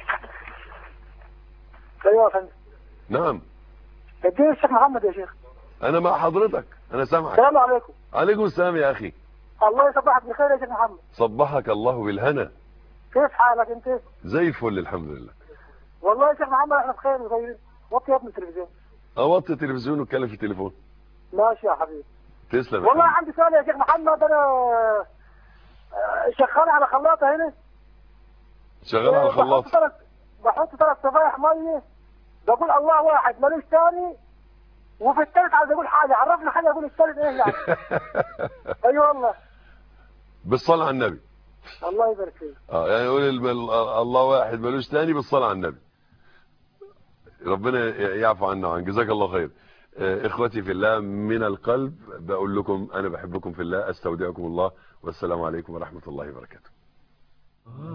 ايوه يا فندم نعم اديني الشيخ محمد يا شيخ انا مع حضرتك انا سامعك السلام عليكم عليكم السلام يا اخي الله يصبحك بخير يا شيخ محمد صبحك الله بالهنا كيف حالك انت زي الفل الحمد لله والله يا شيخ محمد احنا بخير وطيبين وطي يا ابن التلفزيون اوطي التلفزيون واتكلم في التليفون ماشي يا حبيبي تسلم والله عندي سؤال يا شيخ محمد انا شغال على خلاطه هنا شغال على الخلاط بحط ثلاث صفايح ميه بقول الله واحد ملوش ثاني وفي الثالث عايز اقول حاجه عرفنا حاجه اقول الثالث ايه يعني اي أيوة والله بالصلاه على النبي الله يبارك فيك اه يعني يقول الله واحد ملوش ثاني بالصلاه على النبي ربنا يعفو عنا وعن جزاك الله خير اخوتي في الله من القلب بقول لكم انا بحبكم في الله استودعكم الله والسلام عليكم ورحمه الله وبركاته